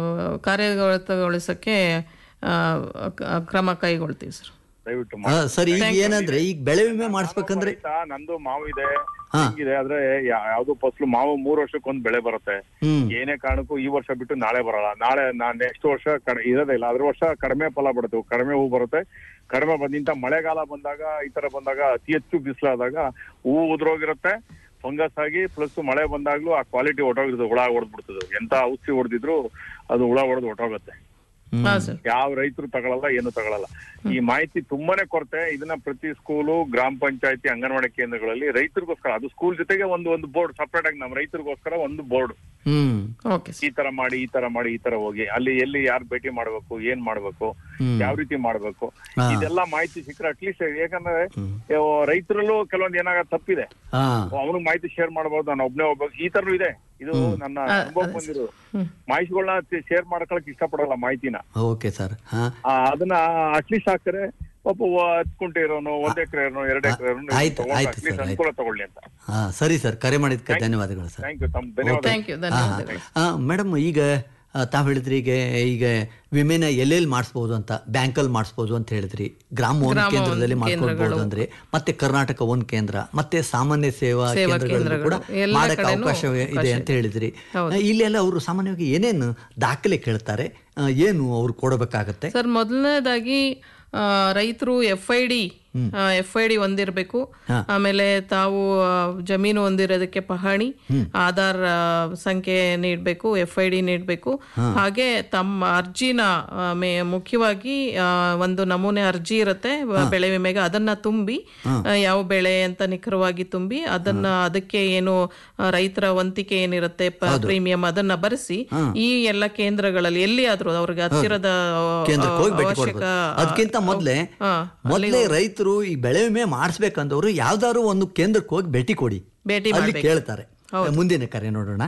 ಕಾರ್ಯಗತಗೊಳಿಸಕ್ಕೆ ಆ, ಕ- ಕ್ರಮ ಕೈಗೊಳ್ತೀವಿ ಸರ್ ದಯವಿಟ್ಟು ಆ, ಸರಿ ಈಗ ಏನಂದ್ರೆ ಈಗ ಬೆಳೆ ವಿಮೆ ಮಾಡಿಸ್ಬೇಕಂದ್ರೆ ರೈತ, ನಂದು ಮಾವು ಇದೆ ಹಾ. ಹಿಂಗಿದೆ ಆದ್ರೆ ಯಾ- ಯಾವ್ದು ಫಸಲು ಮಾವು ಮೂರ್ ವರ್ಷಕ್ಕೊಂದ್ ಬೆಳೆ ಬರುತ್ತೆ ಹ್ಮ್ ಏನೇ ಕಾರಣಕ್ಕೂ ಈ ವರ್ಷ ಬಿಟ್ಟು ನಾಳೆ ಬರಲ್ಲ ನಾಳೆ ನೆಕ್ಸ್ಟ್ ವರ್ಷ ಕಡ- ಇರೋದೇ ಇಲ್ಲ ಅದ್ರ ವರ್ಷ ಕಡಿಮೆ ಫಲ ಬಿಡುತ್ತೆ ಕಡಿಮೆ ಹೂ ಬರುತ್ತೆ ಕಡಿಮೆ ಬಂದಿಂತ ಮಳೆಗಾಲ ಬಂದಾಗ ಈ ತರ ಬಂದಾಗ ಅತಿ ಹೆಚ್ಚು ಬಿಸಿಲಾದಾಗ ಹೂ ಉದ್ರೋಗಿರುತ್ತೆ ಫಂಗಸ್ ಆಗಿ ಪ್ಲಸ್ ಮಳೆ ಬಂದಾಗ್ಲೂ ಆ ಕ್ವಾಲಿಟಿ ಹೊಟ್ಟೋಗಿರುತ್ತೆ ಹುಳ ಹೊಡೆದ್ಬಿಡ್ತದೆ ಎಂತ ಔಷಧಿ ಹೊಡೆದಿದ್ರು ಅದು ಹುಳ ಹೊಡೆದು ಹೊಟ್ಟೋಗುತ್ತೆ ಹಾ ಸರ್ ಯಾವ ರೈತರು ತಗೊಳಲ್ಲ ಏನು ತಗೊಳಲ್ಲ ಈ ಮಾಹಿತಿ ತುಂಬಾನೇ ಕೊರತೆ ಇದನ್ನ ಪ್ರತಿ ಸ್ಕೂಲು ಗ್ರಾಮ ಪಂಚಾಯತಿ ಅಂಗನವಾಡಿ ಕೇಂದ್ರಗಳಲ್ಲಿ ರೈತರಿಗೋಸ್ಕರ ಅದು ಸ್ಕೂಲ್ ಜೊತೆಗೆ ಒಂದು ಒಂದು ಬೋರ್ಡ್ ಸಪರೇಟ್ ಆಗಿ ನಮ್ಮ ರೈತರಿಗೋಸ್ಕರ ಒಂದು ಬೋರ್ಡ್ ಹ್ಮ್ ಓಕೆ ಈ ತರ ಮಾಡಿ ಈ ತರ ಮಾಡಿ ಈ ತರ ಹೋಗಿ ಅಲ್ಲಿ ಎಲ್ಲಿ ಯಾರು ಭೇಟಿ ಮಾಡ್ಬೇಕು ಏನ್ ಮಾಡ್ಬೇಕು ಹ್ಮ್. ಯಾವ ರೀತಿ ಮಾಡ್ಬೇಕು ಹಾ. ಇದೆಲ್ಲ ಮಾಹಿತಿ ಸಿಕ್ಕರೆ ಅಟ್ಲೀಸ್ಟ್ ಯಾಕಂದ್ರೆ ಯಾವ ರೈತರಲ್ಲೂ ಕೆಲವೊಂದು ಏನಾಗ ತಪ್ಪಿದೆ ಹಾ ಅವನಿಗೆ ಮಾಹಿತಿ ಶೇರ್ ಮಾಡಬಹುದು ನಾನು ಒಬ್ನೇ ಹೋಗ್ಬೇಕು ಈ ತರನು ಇದೆ ಇದು ನನ್ನ ಅನುಭವ ಬಂದಿರೋದು ಮಾಹಿತಿಗಳನ್ನ ಶೇರ್ ಮಾಡ್ಕೊಳಕ್ ಇಷ್ಟಪಡಲ್ಲ ಮಾಹಿತಿನ ಓಕೆ ಸರ್ ಹಾ ಆ, ಅದನ್ನ ಅಟ್ಲೀಸ್ಟ್ ಹಾಕ್ತಾರೆ ಒಬ್ಬ ಹತ್ತು ಕುಂಟೆ ಇರೋನು ಒಂದ್ ಎಕರೆ ಇರೋನು ಎರಡು ಎಕರೆ ಇರೋನು ಆಯ್ತು, ಆಯ್ತು ಅಟ್ಲೀಸ್ಟ್ ಸರ್, ಅನುಕೂಲ ತಗೊಳ್ಳಿ ಅಂತ ಹಾ ಸರಿ ಸರ್ ಕರೆ ಮಾಡಿದ್ಕೆ ಧನ್ಯವಾದಗಳು ಸರ್ ಥ್ಯಾಂಕ್ ಯು ತಮ್ಮ ಧನ್ಯವಾದ ಥ್ಯಾಂಕ್ ಯು ಧನ್ಯವಾದಗಳು ಮೇಡಮ್ ಈಗ ಆ, ತಾವು ಹೇಳಿದ್ರಿ ಈಗ ಈಗ ವಿಮೆನ ಎಲ್ಲೆಲ್ಲಿ ಮಾಡಿಸ್ಬೋದು ಅಂತ ಬ್ಯಾಂಕಲ್ಲಿ ಮಾಡಿಸ್ಬೋದು ಅಂತ ಹೇಳಿದ್ರಿ ಗ್ರಾಮ ಒನ್ ಗ್ರಾಮ ಕೇಂದ್ರದಲ್ಲಿ ಒನ್ ಮಾಡ್ಕೊಳ್ಬೋದು ಕೇಂದ್ರಗಳು. ಅಂದ್ರೆ ಮತ್ತೆ ಕರ್ನಾಟಕ ಒನ್ ಕೇಂದ್ರ ಮತ್ತೆ ಸಾಮಾನ್ಯ ಸೇವಾ ಸೇವಾ ಕೇಂದ್ರಗಳಲ್ಲೂ ಕೂಡ ಕೇಂದ್ರಗಳು. ಎಲ್ಲ ಮಾಡಕ್ಕೆ ಕಡೆನೂ ಅವಕಾಶ ಇದೆ ಅವಕಾಶ ಅಂತ ಹೇಳಿದ್ರಿ ಹೌದು. ಆ, ಇಲ್ಲೆಲ್ಲ ಅವರು ಸಾಮಾನ್ಯವಾಗಿ ಏನೇನು ದಾಖಲೆ ಕೇಳ್ತಾರೆ ಆ, ಏನು ಅವ್ರು ಕೊಡಬೇಕಾಗತ್ತೆ ಸರ್ ಮೊದಲನೇದಾಗಿ ರೈತರು F I D F I D ಹೊಂದಿರಬೇಕು ಆಮೇಲೆ ತಾವು ಆ, ಜಮೀನು ಹೊಂದಿರೋದಕ್ಕೆ ಪಹಣಿ ಆಧಾರ್ ಆ, ಸಂಖ್ಯೆ ನೀಡಬೇಕು ಎಫ್ ಐ ಡಿ ನೀಡಬೇಕು ಹಾಗೆ ತಮ್ಮ ಅರ್ಜಿನ ಆ, ಮೇ- ಮುಖ್ಯವಾಗಿ ಆ, ಒಂದು ನಮೂನೆ ಅರ್ಜಿ ಇರುತ್ತೆ ವ- ಬೆಳೆ ವಿಮೆಗೆ ಅದನ್ನ ತುಂಬಿ ಆ, ಯಾವ ಬೆಳೆ ಅಂತ ನಿಖರವಾಗಿ ತುಂಬಿ ಅದನ್ನ ಅದಕ್ಕೆ ಏನು ಆ, ರೈತರ ವಂತಿಕೆ ಏನಿರುತ್ತೆ ಪ್ರೀಮಿಯಂ ಅದನ್ನ ಬರೆಸಿ ಈ ಎಲ್ಲ ಕೇಂದ್ರಗಳಲ್ಲಿ ಎಲ್ಲಿ ಆದ್ರೂ ಅವ್ರಿಗೆ ಹತ್ತಿರದ ಆ, ಕೇಂದ್ರಕ್ಕೆ ಹೋಗಿ ಭೇಟಿ ಅವಶ್ಯಕ ಕೊಡ್ಬೋದು ಅದಕ್ಕಿಂತ ಮೊದಲೇ ಹಾ, ಮೊದಲೇ ರೈತರು ಈ ಬೆಳೆ ವಿಮೆ ಮಾಡಿಸ್ಬೇಕಂದವರು ಯಾವ್ದಾದ್ರು ಒಂದು ಕೇಂದ್ರಕ್ಕೆ ಹೋಗಿ ಭೇಟಿ ಕೊಡಿ ಭೇಟಿ ಅಲ್ಲಿ ಮಾಡ್ಬೇಕು. ಕೇಳ್ತಾರೆ ಮುಂದಿನ ಕರೆ ನೋಡೋಣ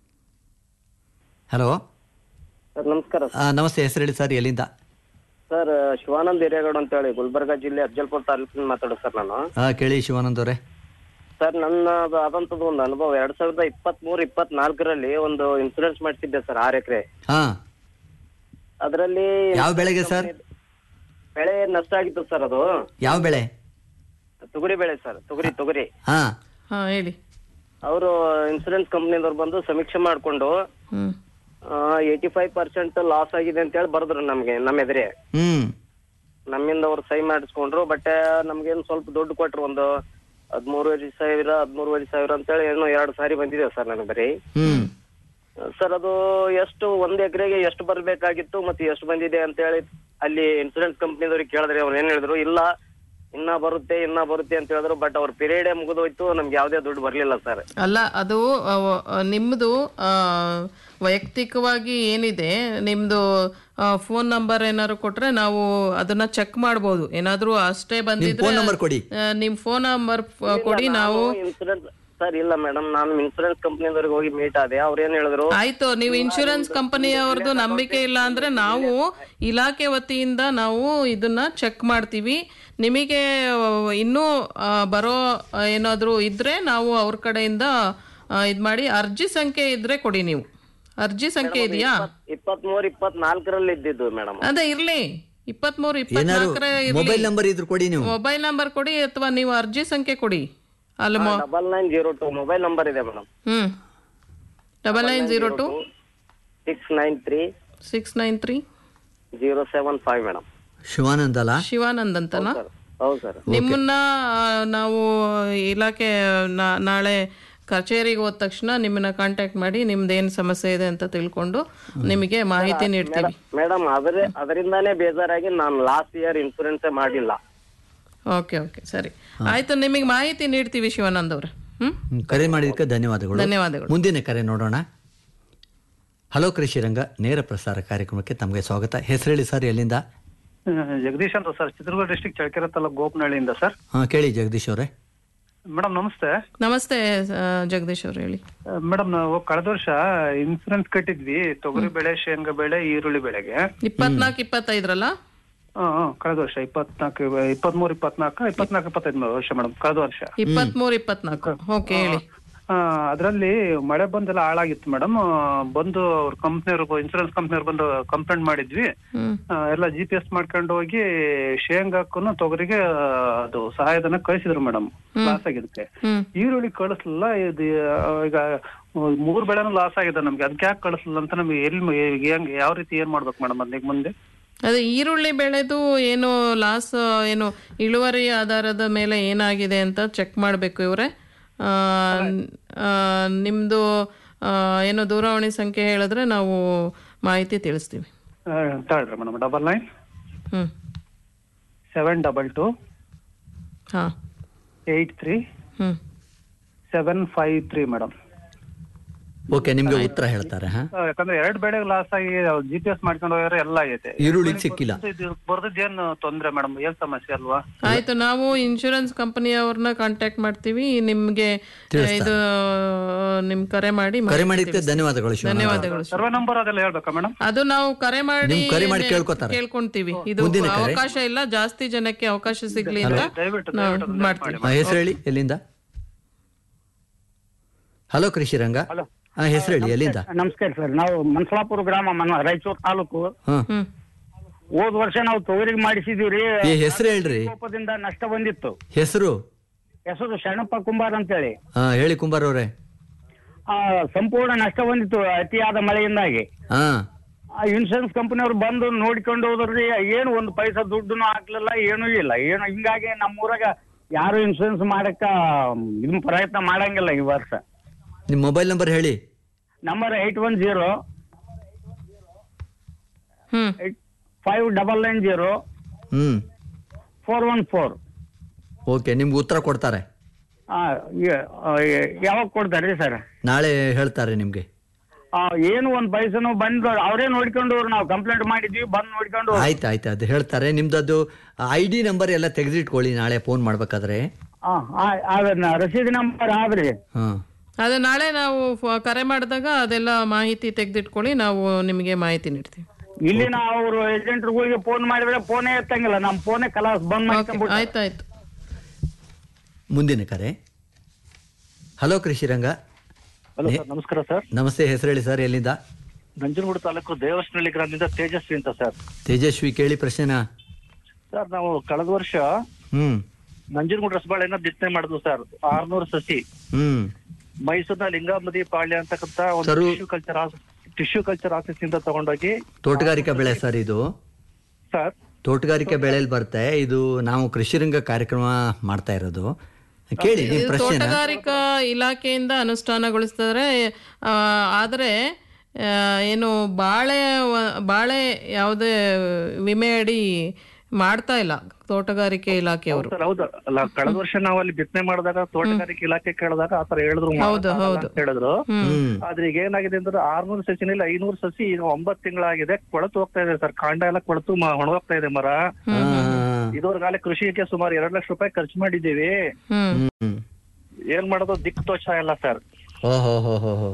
ಹಲೋ ಸರ್ ನಮಸ್ಕಾರ ನಮಸ್ತೆ ಹೆಸರು ಹೇಳಿ ಸರ್ ಎಲ್ಲಿಂದ ಸರ್ ಶಿವಾನಂದ್ ಹಿರೇಗೌಡ ಅಂತ ಹೇಳಿ ಗುಲ್ಬರ್ಗಾ ಜಿಲ್ಲೆ ಅಫ್ಜಲ್ಪುರ ತಾಲೂಕಿನ ಮಾತಾಡೋದು ಸರ್ ನಾನು ಆ, ಕೇಳಿ ಶಿವಾನಂದ್ ಅವರೇ ಸರ್ ನನ್ನ ಆದಂತದ್ದು ಒಂದು ಅನುಭವ ಎರಡ್ ಸಾವಿರದ ಇಪ್ಪತ್ತ್ ಮೂರು ಇಪ್ಪತ್ನಾಲ್ಕರಲ್ಲಿ ಒಂದು ಇನ್ಸೂರೆನ್ಸ್ ಮಾಡಿಸಿದ್ದೆ ಸರ್ ಆರು ಎಕರೆ ಹಾ ಅದರಲ್ಲಿ ಯಾವ ಬೆಳೆಗೆ ಸರ್ ಬೆಳೆ ನಷ್ಟ ಆಗಿತ್ತು ಸರ್ ಅದು ಯಾವ ಬೆಳೆ ತೊಗರಿ ಬೆಳೆ ಸರ್ ತೊಗರಿ ತೊಗರಿ ಹಾ ಹಾ ಹೇಳಿ ಅವರು ಇನ್ಸೂರೆನ್ಸ್ ಕಂಪ್ನಿದವ್ರು ಬಂದು ಸಮೀಕ್ಷೆ ಮಾಡಿಕೊಂಡು hmm eighty five percent loss ಆಗಿದೆ ಅಂತ ಹೇಳಿ ಬರೆದ್ರು ನಮ್ಗೆ ನಮ್ಮ ಎದುರೇ ಹ್ಮ್ ನಮ್ಮಿಂದ ಅವ್ರು ಸಹಿ ಮಾಡಿಸ್ಕೊಂಡ್ರು ಬಟ್ ನಮ್ಗೇನು ಸ್ವಲ್ಪ ದುಡ್ಡು ಕೊಟ್ರು ಒಂದು ಹದಿಮೂರುವರೆ ಸಾವಿರ ಹದಿಮೂರುವರೆ ಸಾವಿರ ಅಂತೇಳಿ ಏನೋ ಎರಡು ಸಾರಿ ಬಂದಿದೆ ಸರ್ ನನಗೆ ಬರೀ ಹ್ಮ್ ಸರ್ ಅದು ಎಷ್ಟು ಒಂದ್ ಎಕರೆಗೆ ಎಷ್ಟು ಬರ್ಬೇಕಾಗಿತ್ತು ಮತ್ತೆ ಎಷ್ಟು ಬಂದಿದೆ ಅಂತ ಹೇಳಿ ಅಲ್ಲಿ ಇನ್ಸೂರೆನ್ಸ್ ಕಂಪ್ನಿದವ್ರಿಗೆ ಕೇಳಿದ್ರೆ ಅವ್ರು ಏನ್ ಹೇಳಿದ್ರು ಇಲ್ಲ ಇನ್ನ ಬರುತ್ತೆ ಇನ್ನ ಬರುತ್ತೆ ಅಂತ ಹೇಳಿದ್ರು ಬಟ್ ಅವ್ರ ಪೀರಿಯಡೇ ಮುಗಿದೋಯ್ತು ನಮ್ಗೆ ಯಾವ್ದೇ ದುಡ್ಡು ಬರ್ಲಿಲ್ಲ ಸರ್ ಅಲ್ಲ ಅದು ಅವ- ನಿಮ್ದು ಆ, ವೈಯಕ್ತಿಕವಾಗಿ ಏನಿದೆ ನಿಮ್ದು ಫೋನ್ ನಂಬರ್ ಏನಾದ್ರು ಕೊಟ್ರೆ ನಾವು ಅದನ್ನ ಚೆಕ್ ಮಾಡ್ಬೋದು ಏನಾದ್ರೂ ಅಷ್ಟೇ ಬಂದಿದ್ರೆ phone number ಕೊಡಿ. ಆ, ನಿಮ್ ಫೋನ್ ನಂಬರ್ ಕೊಡಿ ನಾವು ಇನ್ಸೂರೆನ್ಸ್ ಸರ್ ಇಲ್ಲ ಮೇಡಮ್ ನಾನು ಇನ್ಸೂರೆನ್ಸ್ ಕಂಪ್ನಿದವ್ರಿಗೆ ಹೋಗಿ ಮೀಟ್ ಆದೆ ಅವ್ರು ಏನ್ ಹೇಳಿದ್ರು ಆಯ್ತು ನೀವು ಇನ್ಶೂರೆನ್ಸ್ ಕಂಪನಿಯವ್ರದ್ದು ನಂಬಿಕೆ ಇಲ್ಲ ಅಂದ್ರೆ ನಾವು ಇಲಾಖೆ ವತಿಯಿಂದ ನಾವು ಇದನ್ನ ಚೆಕ್ ಮಾಡ್ತೀವಿ ನಿಮಗೆ ಇನ್ನೂ ಆ, ಬರೋ ಆ, ಏನಾದ್ರೂ ಇದ್ರೆ ನಾವು ಅವ್ರ ಕಡೆಯಿಂದ ಇದು ಮಾಡಿ ಅರ್ಜಿ ಸಂಖ್ಯೆ ಇದ್ರೆ ಕೊಡಿ ನೀವು ಅರ್ಜಿ ಸಂಖ್ಯೆ ಇದೆಯಾ ಇಪ್ಪತ್ತ್ ಮೂರ್ ಇಪ್ಪತ್ನಾಲ್ಕರಲ್ಲಿ ಇದ್ದಿದ್ದು ಮೇಡಮ್ ಅದೇ ಇರ್ಲಿ ಇಪ್ಪತ್ಮೂರು ಏನಾದ್ರು ಇಪ್ಪತ್ನಾಲ್ಕರ ಮೊಬೈಲ್ ನಂಬರ್ ಇದ್ರು ಕೊಡಿ ನೀವು ಮೊಬೈಲ್ ನಂಬರ್ ಕೊಡಿ ಅಥವಾ ನೀವು ಅರ್ಜಿ ಸಂಖ್ಯೆ ಕೊಡಿ ಅಲ್ಲಿ ಮೊ- double nine zero two mobile number ಇದೆ madam hmm double nine zero two six nine three six nine three zero seven five madam Shivanand ಅಲ್ಲ ಶಿವಾನಂದ್ ಅಂತನಾ ಹೌದು ಸರ್ ನಿಮ್ಮನ್ನ ಆ, ನಾವು ಇಲಾಖೆ ನಾ- ನಾಳೆ ಕಚೇರಿಗೆ ಹೋದ ತಕ್ಷಣ ನಿಮ್ಮನ್ನ ಕಾಂಟ್ಯಾಕ್ಟ್ ಮಾಡಿ ನಿಮ್ದು ಏನು ಸಮಸ್ಯೆ ಇದೆ ಅಂತ ತಿಳ್ಕೊಂಡು ನಿಮಗೆ ಮಾಹಿತಿ ನೀಡ್ತೀವಿ ಮೇಡಮ್ ಅದರ ಅದರಿಂದಾನೇ ಬೇಜಾರಾಗಿ ನಾನು ಲಾಸ್ಟ್ ಇಯರ್ ಇನ್ಸೂರೆನ್ಸ್ ಮಾಡಿಲ್ಲ ಓಕೆ ಓಕೆ ಸರಿ ಆಯ್ತು ನಿಮಗೆ ಮಾಹಿತಿ ನೀಡ್ತೀವಿ ಶಿವಾನಂದ್ ಅವ್ರೆ ಹ್ಮ್ ಹ್ಮ್, ಕರೆ ಮಾಡಿದ್ದಕ್ಕೆ ಧನ್ಯವಾದಗಳು ಧನ್ಯವಾದಗಳು ಮುಂದಿನ ಕರೆ ನೋಡೋಣ ಹಲೋ ಕೃಷಿ ರಂಗ ನೇರ ಪ್ರಸಾರ ಕಾರ್ಯಕ್ರಮಕ್ಕೆ ತಮಗೆ ಸ್ವಾಗತ ಹೆಸರು ಹೇಳಿ ಸರ್ ಎಲ್ಲಿಂದ ಜಗದೀಶ್ ಅಂತ ಸರ್ ಚಿತ್ರದುರ್ಗ ಡಿಸ್ಟಿಕ್ ಚಳ್ಳಕೆರೆ ತಾಲೂಕು ಗೋಪನಹಳ್ಳಿಯಿಂದ ಸರ್ ಹಾ ಕೇಳಿ ಜಗದೀಶ್ ಅವರೇ ಮೇಡಮ್ ನಮಸ್ತೆ ನಮಸ್ತೆ ಆ, ಜಗದೀಶ್ ಅವ್ರು ಹೇಳಿ ಮೇಡಮ್ ನಾವು ಕಳೆದ ವರ್ಷ ಇನ್ಸೂರೆನ್ಸ್ ಕಟ್ಟಿದ್ವಿ ತೊಗರಿ ಬೆಳೆ ಶೇಂಗಾ ಬೆಳೆ ಈರುಳ್ಳಿ ಬೆಳೆಗೆ ಇಪ್ಪತ್ನಾಲ್ಕು ಇಪ್ಪತ್ತೈದರಲ್ಲ ಹ್ಮ್ ಹ್ಮ್, ಕಳೆದ ವರ್ಷ ಇಪ್ಪತ್ನಾಲ್ಕು ಇಪ್ಪತ್ಮೂರು ಇಪ್ಪತ್ನಾಲ್ಕು ಇಪ್ಪತ್ನಾಲ್ಕು ಇಪ್ಪತ್ತೈದು ವರ್ಷ ಮೇಡಮ್ ಕಳೆದ ವರ್ಷ ಇಪ್ಪತ್ಮೂರು ಇಪ್ಪತ್ನಾಲ್ಕು ಓಕೆ ಹೇಳಿ ಅದರಲ್ಲಿ ಮಳೆ ಬಂದೆಲ್ಲ ಹಾಳಾಗಿತ್ತು ಮೇಡಮ್ ಬಂದು ಅವ್ರ ಕಂಪ್ನಿಯವ್ರು ಇನ್ಸೂರೆನ್ಸ್ ಕಂಪ್ನಿಯವ್ರು ಬಂದು ಕಂಪ್ಲೇಂಟ್ ಮಾಡಿದ್ವಿ ಹ್ಮ್ ಆ, ಎಲ್ಲ ಜಿ ಪಿ ಎಸ್ ಮಾಡ್ಕೊಂಡು ಹೋಗಿ ಶೇಂಗಾಕ್ಕೂ ತೊಗರಿಗೆ ಆ, ಅದು ಸಹಾಯಧನ ಕಳಿಸಿದ್ರು ಮೇಡಮ್ ಲಾಸ್ ಆಗಿದ್ದಕ್ಕೆ ಹ್ಮ್ ಈರುಳ್ಳಿ ಕಳಿಸ್ಲಿಲ್ಲ ಇದು ಆ, ಈಗ ಮೂರ್ ಬೆಳೆನೂ ಲಾಸ್ ಆಗಿದೆ ನಮ್ಗೆ ಅದಕ್ಕೆ ಯಾಕೆ ಕಳಿಸ್ಲಿಲ್ಲ ಅಂತ ನಮ್ಗೆ ಎಲ್ಲಿ ಹೆಂಗ್ ಯಾವ ರೀತಿ ಏನ್ ಮಾಡ್ಬೇಕು ಮೇಡಮ್ ಅದಕ್ಕೆ ಮುಂದೆ ಅದೇ ಈರುಳ್ಳಿ ಬೆಳೆದು ಏನು ಲಾಸ್ ಏನು ಇಳುವರಿ ಆಧಾರದ ಮೇಲೆ ಏನಾಗಿದೆ ಅಂತ ಚೆಕ್ ಮಾಡಬೇಕು ಇವರೇ ನಿಮ್ಮದು ಏನು ದೂರವಾಣಿ ಸಂಖ್ಯೆ ಹೇಳಿದ್ರೆ ನಾವು ಮಾಹಿತಿ ತಿಳಿಸ್ತೀವಿ ತಗೊಳ್ರಿ ಮೇಡಮ್ ಡಬಲ್ ನೈನ್ ಹ್ಞೂ ಸೆವೆನ್ ಡಬಲ್ ಟು ಹಾಂ ಏಯ್ಟ್ ತ್ರೀ ಹ್ಞೂ seven five three madam okay ನಿಮ್ಗೆ ಉತ್ತರ ಹೇಳ್ತಾರೆ ಹಾ ಯಾಕಂದ್ರೆ ಎರಡ್ ಬೆಳೆಗೆ ಲಾಸ್ ಆಗಿ ಜಿ ಪಿ ಎಸ್ ಮಾಡ್ಕೊಂಡು ಹೋಗಿದ್ರೆ ಎಲ್ಲ ಆಗೈತೆ ಈರುಳ್ಳಿ ಸಿಕ್ಕಿಲ್ಲ ಬರ್ದಿದ್ದೇನು ತೊಂದ್ರೆ ಮೇಡಮ್ ಏನ್ ಸಮಸ್ಯೆ ಅಲ್ವಾ ಆಯ್ತು ನಾವು ಇನ್ಶೂರೆನ್ಸ್ ಕಂಪನಿಯವ್ರನ್ನ ಕಾಂಟ್ಯಾಕ್ಟ್ ಮಾಡ್ತೀವಿ ನಿಮಗೆ ಇದು ನಿಮ್ ಕರೆ ಮಾಡಿ ಕರೆ ಮಾಡಿದ್ದಕ್ಕೆ ಧನ್ಯವಾದಗಳು ಶಿವಾನಂದ್ ಅವರೇ. ಧನ್ಯವಾದಗಳು ಸರ್ವೆ ನಂಬರ್ ಅದೆಲ್ಲ ಹೇಳ್ಬೇಕಾ ಮೇಡಮ್ ಅದು ನಾವು ಕರೆ ಮಾಡಿ ನಿಮ್ ಕರೆ ಮಾಡಿ ಕೇಳ್ಕೊತಾರೆ. ಕೇಳ್ಕೊಂತೀವಿ ಇದು ಮುಂದಿನ ಕರೆ. ಅವಕಾಶ ಇಲ್ಲ ಜಾಸ್ತಿ ಜನಕ್ಕೆ ಅವಕಾಶ ಸಿಗ್ಲಿ ಅಂತ ದಯವಿಟ್ಟು ನಾವು ದಯವಿಟ್ಟು ಮಾಡ್ತೀವಿ ಹಾ, ಹೆಸರು ಹೇಳಿ ಎಲ್ಲಿಂದ ಹಲೋ ಕೃಷಿ ರಂಗ ಹಾ ಹೆಸರು ಹೇಳಿ ಎಲ್ಲಿಂದ ನಮಸ್ಕಾರ ಸರ್ ನಾವು ಮನ್ಸಲಾಪುರ ಗ್ರಾಮ ಮನ ರಾಯಚೂರು ತಾಲೂಕು ಹಾ ಹ್ಮ್ ಹೋದ್ ವರ್ಷ ನಾವು ತೊಗರಿಗೆ ಮಾಡಿಸಿದೀವ್ರಿ ಏ ಹೆಸರು ಹೇಳ್ರಿ ಕೋಪದಿಂದ ನಷ್ಟ ಬಂದಿತ್ತು ಹೆಸರು ಹೆಸರು ಶರಣಪ್ಪ ಕುಂಬಾರ್ ಅಂತೇಳಿ ಹಾ ಹೇಳಿ ಕುಂಬಾರ್ ಅವ್ರೆ ಆ, ಸಂಪೂರ್ಣ ನಷ್ಟ ಬಂದಿತ್ತು ಅತಿಯಾದ ಮಳೆಯಿಂದಾಗಿ ಹಾ ಆ ಇನ್ಶೂರೆನ್ಸ್ ಕಂಪನಿಯವ್ರು ಬಂದು ನೋಡ್ಕೊಂಡು ಹೋದ್ರಿ ಏನು ಒಂದು ಪೈಸಾ ದುಡ್ಡುನು ಹಾಕ್ಲಿಲ್ಲ ಏನೂ ಇಲ್ಲ ಏನು ಹಿಂಗಾಗಿ ನಮ್ಮೂರಾಗ ಯಾರು ಇನ್ಶೂರೆನ್ಸ್ ಮಾಡಕ್ಕ ಇದನ್ನ ಪ್ರಯತ್ನ ಮಾಡಂಗಿಲ್ಲ ಈ ವರ್ಷ ನಿಮ್ಮ ಮೊಬೈಲ್ ನಂಬರ್ ಹೇಳಿ number eight one zero hmm five double nine zero ಹ್ಞೂ ಫೋರ್ ಒನ್ ಫೋರ್ ಓಕೆ ನಿಮ್ಗೆ ಉತ್ತರ ಕೊಡ್ತಾರೆ ಯಾವಾಗ ಕೊಡ್ತಾರೆ ಸರ್ ನಾಳೆ ಹೇಳ್ತಾರೆ ನಿಮಗೆ ಏನು ಒಂದ್ ಪೈಸನು ಬಂದು ಅವರೇ ನೋಡ್ಕೊಂಡು ನಾವು ಕಂಪ್ಲೇಂಟ್ ಮಾಡಿದ್ವಿ ಬಂದ್ ನೋಡ್ಕೊಂಡು ಆಯ್ತು ಆಯ್ತು ಅದು ಹೇಳ್ತಾರೆ ನಿಮ್ದು ಅದು ಐ ಡಿ ನಂಬರ್ ಎಲ್ಲ ತೆಗೆದಿಟ್ಕೊಳ್ಳಿ ನಾಳೆ ಫೋನ್ ಮಾಡ್ಬೇಕಾದ್ರೆ ಆ, ಆ- ಅದನ್ನ ರಸೀದಿ ನಂಬರ್ ಆದ್ರಿ ಹಾಂ ಅದು ನಾಳೆ ನಾವು ಫ- ಕರೆ ಮಾಡಿದಾಗ ಅದೆಲ್ಲ ಮಾಹಿತಿ ತೆಗೆದಿಟ್ಕೊಳ್ಳಿ ನಾವು ನಿಮಗೆ ಮಾಹಿತಿ ನೀಡ್ತೀವಿ ಇಲ್ಲಿನ ಅವರು ಏಜೆಂಟ್ಗಳಿಗೆ ಫೋನ್ ಮಾಡಿದ್ರೆ ಫೋನೇ ಎತ್ತಂಗಿಲ್ಲ ನಮ್ ಫೋನೇ ಕಲಾಸ್ ಬಂದ್ ಮಾಡ್ಕೊಂಡ್ಬಿಟ್ಟು ಆಯ್ತಾಯ್ತು ಮುಂದಿನ ಕರೆ ಹಲೋ ಕೃಷಿರಂಗ ಹಲೋ ಸರ್ ನಮಸ್ಕಾರ ಸರ್ ನಮಸ್ತೆ ಹೆಸರು ಹೇಳಿ ಸರ್ ಎಲ್ಲಿಂದ ನಂಜನಗೂಡು ತಾಲೂಕು ದೇವಸ್ಥನಹಳ್ಳಿ ಗ್ರಾಮದಿಂದ ತೇಜಸ್ವಿ ಅಂತ ಸರ್ ತೇಜಸ್ವಿ ಕೇಳಿ ಪ್ರಶ್ನೆನ ಸರ್ ನಾವು ಕಳೆದ ವರ್ಷ ಹ್ಮ್ ನಂಜನಗೂಡು ರಸಬಾಳೆನ ಬಿತ್ತನೆ ಮಾಡಿದ್ವು ಸರ್ ಆರ್ನೂರು ಸಸಿ ಹ್ಮ್ ಮೈಸೂರಿನ ಲಿಂಗಾಮದಿ ಪಾಳ್ಯ ಅಂತಕ್ಕಂತ ಒಂದು ಸರು- tissue culture tissue culture office ಇಂದ ತಗೊಂಡೋಗಿ ತೋಟಗಾರಿಕಾ ಬೆಳೆ ಸರ್ ಇದು ಸರ್ ತೋಟಗಾರಿಕೆ ಬೆಳೆಯಲ್ಲಿ ಬರುತ್ತೆ ಇದು ನಾವು ಕೃಷಿರಂಗ ಕಾರ್ಯಕ್ರಮ ಮಾಡ್ತಾ ಇರೋದು ಕೇಳಿ ನಿಮ್ಮ ಇದು ಪ್ರಶ್ನೆನ ತೋಟಗಾರಿಕಾ ಇಲಾಖೆಯಿಂದ ಅನುಷ್ಠಾನಗೊಳಿಸ್ತಾರೆ ಆ, ಆದರೆ ಆ, ಏನು ಬಾಳೆ ವ- ಬಾಳೆ ಯಾವುದೇ ವಿಮೆ ಅಡಿ ಮಾಡ್ತಾ ಇಲ್ಲ ತೋಟಗಾರಿಕೆ ಇಲಾಖೆಯವರು ಸರ್ ಹೌದು ಅಲ್ಲ ಕಳೆದ ವರ್ಷ ನಾವು ಅಲ್ಲಿ ಬಿತ್ತನೆ ಮಾಡಿದಾಗ ತೋಟಗಾರಿಕೆ ಇಲಾಖೆ ಕೇಳಿದಾಗ ಆತರ ಹೇಳಿದ್ರು ಹೌದು, ಮಾಡಕ್ಕಾಗಲ್ಲ ಹೌದು. ಅಂತ ಹೇಳಿದ್ರು ಹ್ಮ್ ಆದ್ರೆ ಈಗ ಏನಾಗಿದೆ ಅಂದ್ರೆ ಆರ್ನೂರು ಸಸಿನಿಲ್ಲ ಐನೂರು ಸಸಿ ಈಗ ಒಂಬತ್ತು ತಿಂಗಳಾಗಿದೆ ಕೊಳತು ಹೋಗ್ತಾ ಇದೆ ಸರ್ ಕಾಂಡ ಎಲ್ಲ ಕೊಳತು ಮ- ಒಣಗೋಗ್ತಾ ಇದೆ ಮರ ಆ, ಇದುವರೆಗಾಲೆ ಕೃಷಿಗೆ ಸುಮಾರು ಎರಡ್ ಲಕ್ಷ ರೂಪಾಯಿ ಖರ್ಚು ಮಾಡಿದ್ದೀವಿ ಹ್ಮ್ ಹ್ಮ್ ಏನ್ ಮಾಡೋದು ದಿಕ್ಕು ತೋಚ ಇಲ್ಲ ಸರ್ ಓ ಹೋ ಹೋ ಹೋ ಹೋ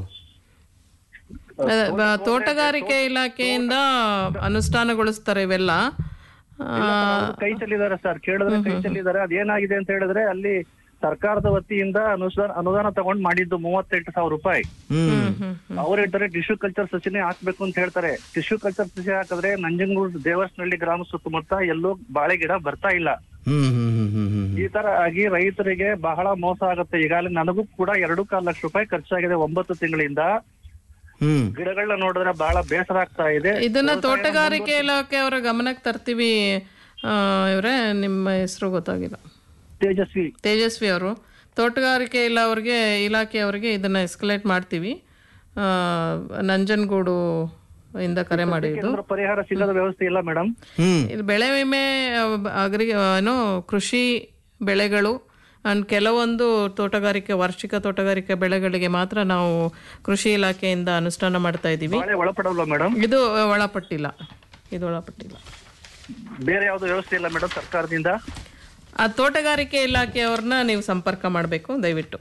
ಅದೇ, ಬ- ತೋಟಗಾರಿಕೆ ಇಲಾಖೆಯಿಂದ ಅನುಷ್ಠಾನಗೊಳಿಸ್ತಾರೆ ಇವೆಲ್ಲ ಆ, ಕೈ ಚೆಲ್ಲಿದ್ದಾರೆ ಸರ್ ಕೇಳಿದ್ರೆ ಕೈ ಚೆಲ್ಲಿದ್ದಾರೆ ಅದೇನಾಗಿದೆ ಅಂತ ಹೇಳಿದ್ರೆ ಅಲ್ಲಿ ಸರ್ಕಾರದ ವತಿಯಿಂದ ಅನುದಾನ ಅನುದಾನ ತಗೊಂಡ್ ಮಾಡಿದ್ದು ಮೂವತ್ತೆಂಟು ಸಾವಿರ ರೂಪಾಯಿ ಹ್ಮ್ ಅವ್ರು ಹೇಳ್ತಾರೆ ಟಿಶ್ಯೂ ಕಲ್ಚರ್ ಸಸಿನೇ ಹಾಕ್ಬೇಕು ಅಂತ ಹೇಳ್ತಾರೆ ಟಿಶ್ಯೂ ಕಲ್ಚರ್ ಸಸಿ ಹಾಕಿದ್ರೆ ನಂಜನಗೂಡು ದೇವಸ್ಥನಹಳ್ಳಿ ಗ್ರಾಮ ಸುತ್ತಮುತ್ತ ಎಲ್ಲೂ ಬಾಳೆ ಗಿಡ ಬರ್ತಾ ಇಲ್ಲ ಹ್ಮ್ ಹ್ಮ್ ಹ್ಮ್ ಹ್ಮ್ ಹ್ಮ್ ಈ ತರ ಆಗಿ ರೈತರಿಗೆ ಬಹಳ ಮೋಸ ಆಗುತ್ತೆ ಈಗಾಗಲೇ ನನಗೂ ಕೂಡ ಎರಡು ಕಾಲು ಲಕ್ಷ ರೂಪಾಯಿ ಖರ್ಚಾಗಿದೆ ಒಂಬತ್ತು ತಿಂಗಳಿಂದ ಹ್ಮ್ ಗಿಡಗಳನ್ನ ನೋಡಿದ್ರೆ ಬಹಳ ಬೇಸರ ಆಗ್ತಾ ಇದೆ ಇದನ್ನ ತೋಟಗಾರಿಕೆ ಇಲಾಖೆ ಅವರ ಗಮನಕ್ಕೆ ತರ್ತೀವಿ ಆ, ಇವ್ರೆ ನಿಮ್ಮ ಹೆಸರು ಗೊತ್ತಾಗಿಲ್ಲ ತೇಜಸ್ವಿ ತೇಜಸ್ವಿ ಅವರು ತೋಟಗಾರಿಕೆ ಇಲ್ಲ ಅವ್ರಿಗೆ ಇಲಾಖೆಯವರಿಗೆ ಇದನ್ನ ಎಸ್ಕಲೇಟ್ ಮಾಡ್ತೀವಿ ಆ, ನಂಜನಗೂಡು ಇಂದ ಕರೆ ಮಾಡಿದ್ದು ಏನಾದ್ರು ಪರಿಹಾರ ಸಿಗದ ವ್ಯವಸ್ಥೆ ಇಲ್ಲ ಮೇಡಮ್ ಹ್ಮ್ ಇದು ಬೆಳೆ ವಿಮೆ ಅಗ್ರಿ ಏನು ಕೃಷಿ ಬೆಳೆಗಳು ಅಂಡ್ ಕೆಲವೊಂದು ತೋಟಗಾರಿಕೆ ವಾರ್ಷಿಕ ತೋಟಗಾರಿಕೆ ಬೆಳೆಗಳಿಗೆ ಮಾತ್ರ ನಾವು ಕೃಷಿ ಇಲಾಖೆಯಿಂದ ಅನುಷ್ಠಾನ ಮಾಡ್ತಾ ಇದ್ದೀವಿ ಬಾಳೆ ಒಳಪಡಲ್ವಾ ಮೇಡಮ್ ಇದು ಒಳಪಟ್ಟಿಲ್ಲ ಇದು ಒಳಪಟ್ಟಿಲ್ಲ ಬೇರೆ ಯಾವ್ದು ವ್ಯವಸ್ಥೆ ಇಲ್ಲ ಮೇಡಮ್ ಸರ್ಕಾರದಿಂದ ಆ ತೋಟಗಾರಿಕೆ ಇಲಾಖೆಯವ್ರನ್ನ ನೀವು ಸಂಪರ್ಕ ಮಾಡಬೇಕು ದಯವಿಟ್ಟು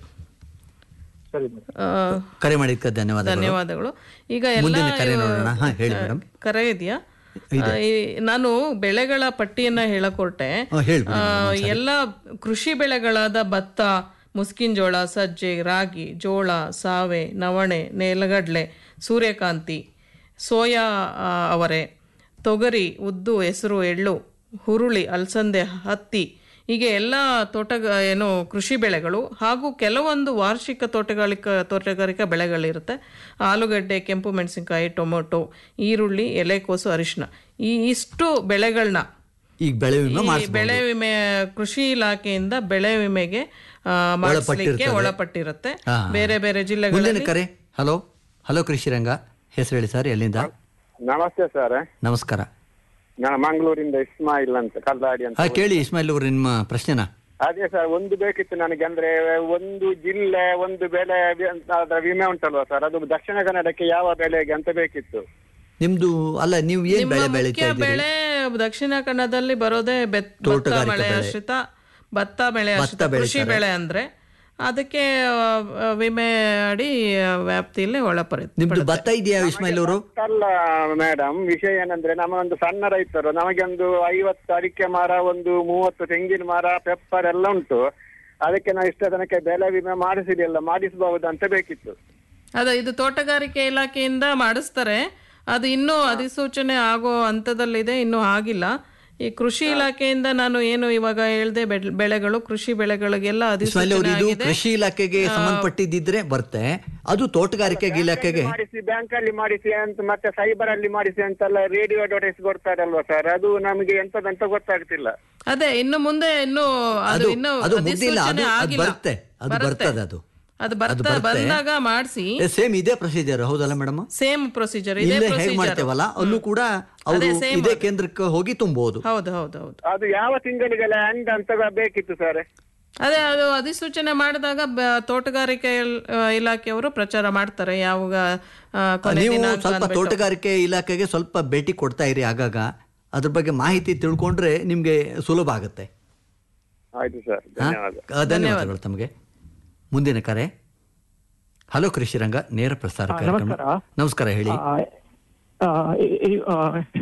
ಸರಿ ಮೇಡಮ್ ಆ, ಕರೆ ಮಾಡಿದ್ದಕ್ಕೆ ಧನ್ಯವಾದಗಳು ಧನ್ಯವಾದಗಳು ಈಗ ಎಲ್ಲ ಮುಂದಿನ ಕರೆ ಇವ- ನೋಡೋಣ ಹಾ ಹೇಳಿ ಮೇಡಮ್ ಕರೆ ಇದೆಯಾ ಆ, ಈ- ನಾನು ಬೆಳೆಗಳ ಪಟ್ಟಿಯನ್ನ ಹೇಳಕ್ ಹೊರಟೆ ಹಾ, ಹೇಳ್ಬಿಡಿ ಆ, ಎಲ್ಲ ಕೃಷಿ ಬೆಳೆಗಳಾದ ಭತ್ತ ಮುಸ್ಕಿನ ಜೋಳ ಸಜ್ಜೆ ರಾಗಿ ಜೋಳ ಸಾವೆ ನವಣೆ ನೆಲಗಡಲೆ ಸೂರ್ಯಕಾಂತಿ ಸೋಯಾ ಆ, ಅವರೆ ತೊಗರಿ ಉದ್ದು ಹೆಸರು ಎಳ್ಳು ಹುರುಳಿ ಅಲಸಂದೆ ಹತ್ತಿ ಹೀಗೆ ಎಲ್ಲ ತೋಟ ಏನು ಕೃಷಿ ಬೆಳೆಗಳು ಹಾಗೂ ಕೆಲವೊಂದು ವಾರ್ಷಿಕ ತೋಟಗಾರಿಕಾ ತೋಟಗಾರಿಕಾ ಬೆಳೆಗಳಿರುತ್ತೆ ಆಲೂಗಡ್ಡೆ ಕೆಂಪು ಮೆಣಸಿನಕಾಯಿ ಟೊಮೊಟೊ ಈರುಳ್ಳಿ ಎಲೆಕೋಸು ಅರಿಶಿನ ಈ ಇಷ್ಟು ಬೆಳೆಗಳನ್ನ ಈಗ ಬೆಳೆ ವಿಮೆ ಈ ಮಾಡಿಸ್ಬೋದು ಬೆಳೆ ವಿಮೆ ಕೃಷಿ ಇಲಾಖೆಯಿಂದ ಬೆಳೆ ವಿಮೆಗೆ ಆ, ಮಾಡಿಸ್ಲಿಕ್ಕೆ ಒಳಪಟ್ಟಿರುತ್ತೆ ಹಾ. ಬೇರೆ ಬೇರೆ ಮುಂದಿನ ಜಿಲ್ಲೆಗಳಲ್ಲಿ ಕರೆ ಹಲೋ ಹಲೋ ಕೃಷಿರಂಗ ಹೆಸರು ಹೇಳಿ ಸರ್ ಎಲ್ಲಿಂದ ನಮಸ್ತೆ ಸರ್ ನಮಸ್ಕಾರ ನಾನು ಮಂಗಳೂರಿಂದ ಇಸ್ಮಾಯಿಲ್ ಅಂತ ಕಲ್ಲಾಡಿ ಅಂತ ಹಾ ಕೇಳಿ ಇಸ್ಮಾಯಿಲ್ ಅವರು ನಿಮ್ಮ ಪ್ರಶ್ನೆನ ಅದೇ ಸರ್ ಒಂದು ಬೇಕಿತ್ತು ನನಗೆ ಅಂದ್ರೆ ಒಂದು ಜಿಲ್ಲೆ ಒಂದು ಬೆಳೆ ವಿ- ಅಂತ ಅದರ ವಿಮೆ ಉಂಟಲ್ವಾ ಸರ್ ಅದು ದಕ್ಷಿಣ ಕನ್ನಡಕ್ಕೆ ಯಾವ ಬೆಳೆಗೆ ಅಂತ ಬೇಕಿತ್ತು ನಿಮ್ದು ಅಲ್ಲ ನೀವು ಏನ್ ನಿಮ್ಮ ಬೆಳೆ ಮುಖ್ಯ ಬೆಳೀತಾ ಇದ್ದೀರಿ ಬೆಳೆ ದಕ್ಷಿಣ ಕನ್ನಡದಲ್ಲಿ ಬರೋದೇ ಬೆತ್- ಭತ್ತ ತೋಟಗಾರಿಕೆ ಮಳೆ ಬೆಳೆ. ಆಶ್ರಿತ ಭತ್ತ ಬೆಳೆ ಭತ್ತ ಆಶ್ರಿತ ಕೃಷಿ ಬೆಳೀತಾರೆ. ಬೆಳೆ ಅಂದ್ರೆ ಅದಕ್ಕೆ ಆ, ವಿಮೆ ಅಡಿ ವ್ಯಾಪ್ತಿಯಲ್ಲಿ ಒಳಪಡುತ್ತೆ ನಿಮ್ದು ಭತ್ತ ಇದೆಯಾ ಇಸ್ಮಾಯಿಲ್ ಅವರು ಅಲ್ಲ ಮೇಡಮ್ ವಿಷಯ ಏನಂದ್ರೆ ನಮ್ಮ ಒಂದು ಸಣ್ಣ ರೈತರು ನಮಗೆ ಒಂದು ಐವತ್ತು ಅಡಿಕೆ ಮರ ಒಂದು ಮೂವತ್ತು ತೆಂಗಿನ ಮರ ಪೆಪ್ಪರ್ ಎಲ್ಲ ಉಂಟು ಅದಕ್ಕೆ ನಾವು ಇಷ್ಟ ತನಕ ಬೆಳೆ ವಿಮೆ ಮಾಡಿಸಿದಿಲ್ಲ ಮಾಡಿಸಬಹುದು ಅಂತ ಬೇಕಿತ್ತು ಅದ ಇದು ತೋಟಗಾರಿಕೆ ಇಲಾಖೆಯಿಂದ ಮಾಡಿಸ್ತಾರೆ ಅದು ಇನ್ನೂ ಅಧಿಸೂಚನೆ ಆಗೋ ಹಂತದಲ್ಲಿದೆ ಇನ್ನೂ ಆಗಿಲ್ಲ ಈ ಕೃಷಿ ಇಲಾಖೆಯಿಂದ ನಾನು ಏನು ಇವಾಗ ಹೇಳ್ದೆ ಬೆಳ್- ಬೆಳೆಗಳು ಕೃಷಿ ಬೆಳೆಗಳಿಗೆಲ್ಲ ಇಸ್ಮಾಯಿಲ್ ಅವರು ಅಧಿಸೂಚನೆ ಇದು ಆಗಿದೆ ಕೃಷಿ ಇಲಾಖೆಗೆ ಸಂಬಂಧಪಟ್ಟಿದ್ದಿದ್ರೆ ಬರುತ್ತೆ ಅದು ತೋಟಗಾರಿಕೆ ಇಲಾಖೆಗೆ ಮಾಡಿಸಿ ಬ್ಯಾಂಕ್ ಅಲ್ಲಿ ಮಾಡಿಸಿ ಅಂತ ಮತ್ತೆ ಸೈಬರ್ ಅಲ್ಲಿ ಮಾಡಿಸಿ ಅಂತೆಲ್ಲ ರೇಡಿಯೋ ಅಡ್ವರ್ಟೈಸ್ ಕೊಡ್ತಾರಲ್ವಾ ಸರ್ ಅದು ನಮಗೆ ಎಂತದಂತ ಗೊತ್ತಾಗ್ತಿಲ್ಲ ಅದೇ ಇನ್ನು ಮುಂದೆ ಇನ್ನು ಅದು ಅದು ಇನ್ನು ಅದು ಮುಗ್ದಿಲ್ಲ ಅದು ಅಧಿಸೂಚನೆ ಅದು ಆಗಿಲ್ಲ ಬರುತ್ತೆ ಅದು ಬರ್ತದೆ ಅದು ಅದು ಬರ್ತಾ ಬಂದಾಗ ಮಾಡಿಸಿ ಸೇಮ್ ಇದೇ ಪ್ರೊಸೀಜರ್ ಹೌದಲ್ಲ ಮೇಡಮ್ ಸೇಮ್ ಪ್ರೊಸೀಜರ್ ಇದೇ ಇಲ್ಲೇ ಹೇಗ್ ಪ್ರೊಸೀಜರ್ ಮಾಡ್ತೇವಲ್ಲ ಅಲ್ಲೂ ಕೂಡ ಅವರು ಅದೇ same ಇದೇ ಅದು. ಕೇಂದ್ರಕ್ಕೆ ಹೋಗಿ ತುಂಬಬಹುದು ಹೌದು ಹೌದು ಹೌದು ಅದು ಯಾವ ತಿಂಗಳಿಗೆಲ್ಲ ಎಂಡ್ ಅಂತ ಬೇಕಿತ್ತು ಸರ್ ಅದೇ ಅದು ಅಧಿಸೂಚನೆ ಮಾಡಿದಾಗ ಬ- ತೋಟಗಾರಿಕೆ ಇಲ್- ಆ, ಇಲಾಖೆಯವರು ಪ್ರಚಾರ ಮಾಡ್ತಾರೆ ಯಾವಾಗ ಆ, ಕೊನೆ ನೀವು ದಿನಾಂಕ ಸ್ವಲ್ಪ ಅಂದ್ಬಿಟ್ಟು. ತೋಟಗಾರಿಕೆ ಇಲಾಖೆಗೆ ಸ್ವಲ್ಪ ಭೇಟಿ ಕೊಡ್ತಾ ಇರಿ ಆಗಾಗ ಅದ್ರ ಬಗ್ಗೆ ಮಾಹಿತಿ ತಿಳ್ಕೊಂಡ್ರೆ ನಿಮ್ಗೆ ಸುಲಭ ಆಗುತ್ತೆ ಆಯ್ತು ಸರ್ ಹಾ? ಧನ್ಯವಾದ ಆ, ಧನ್ಯವಾದಗಳು ತಮಗೆ ಮುಂದಿನ ಕರೆ ಹಲೋ ಕೃಷಿ ರಂಗ ನೇರ ಪ್ರಸಾರ ಆ, ಕಾರ್ಯಕ್ರಮ ನಮಸ್ಕಾರ. ನಮಸ್ಕಾರ ಹೇಳಿ ಆ, ಆ, ಇ- ಇ- ಆ,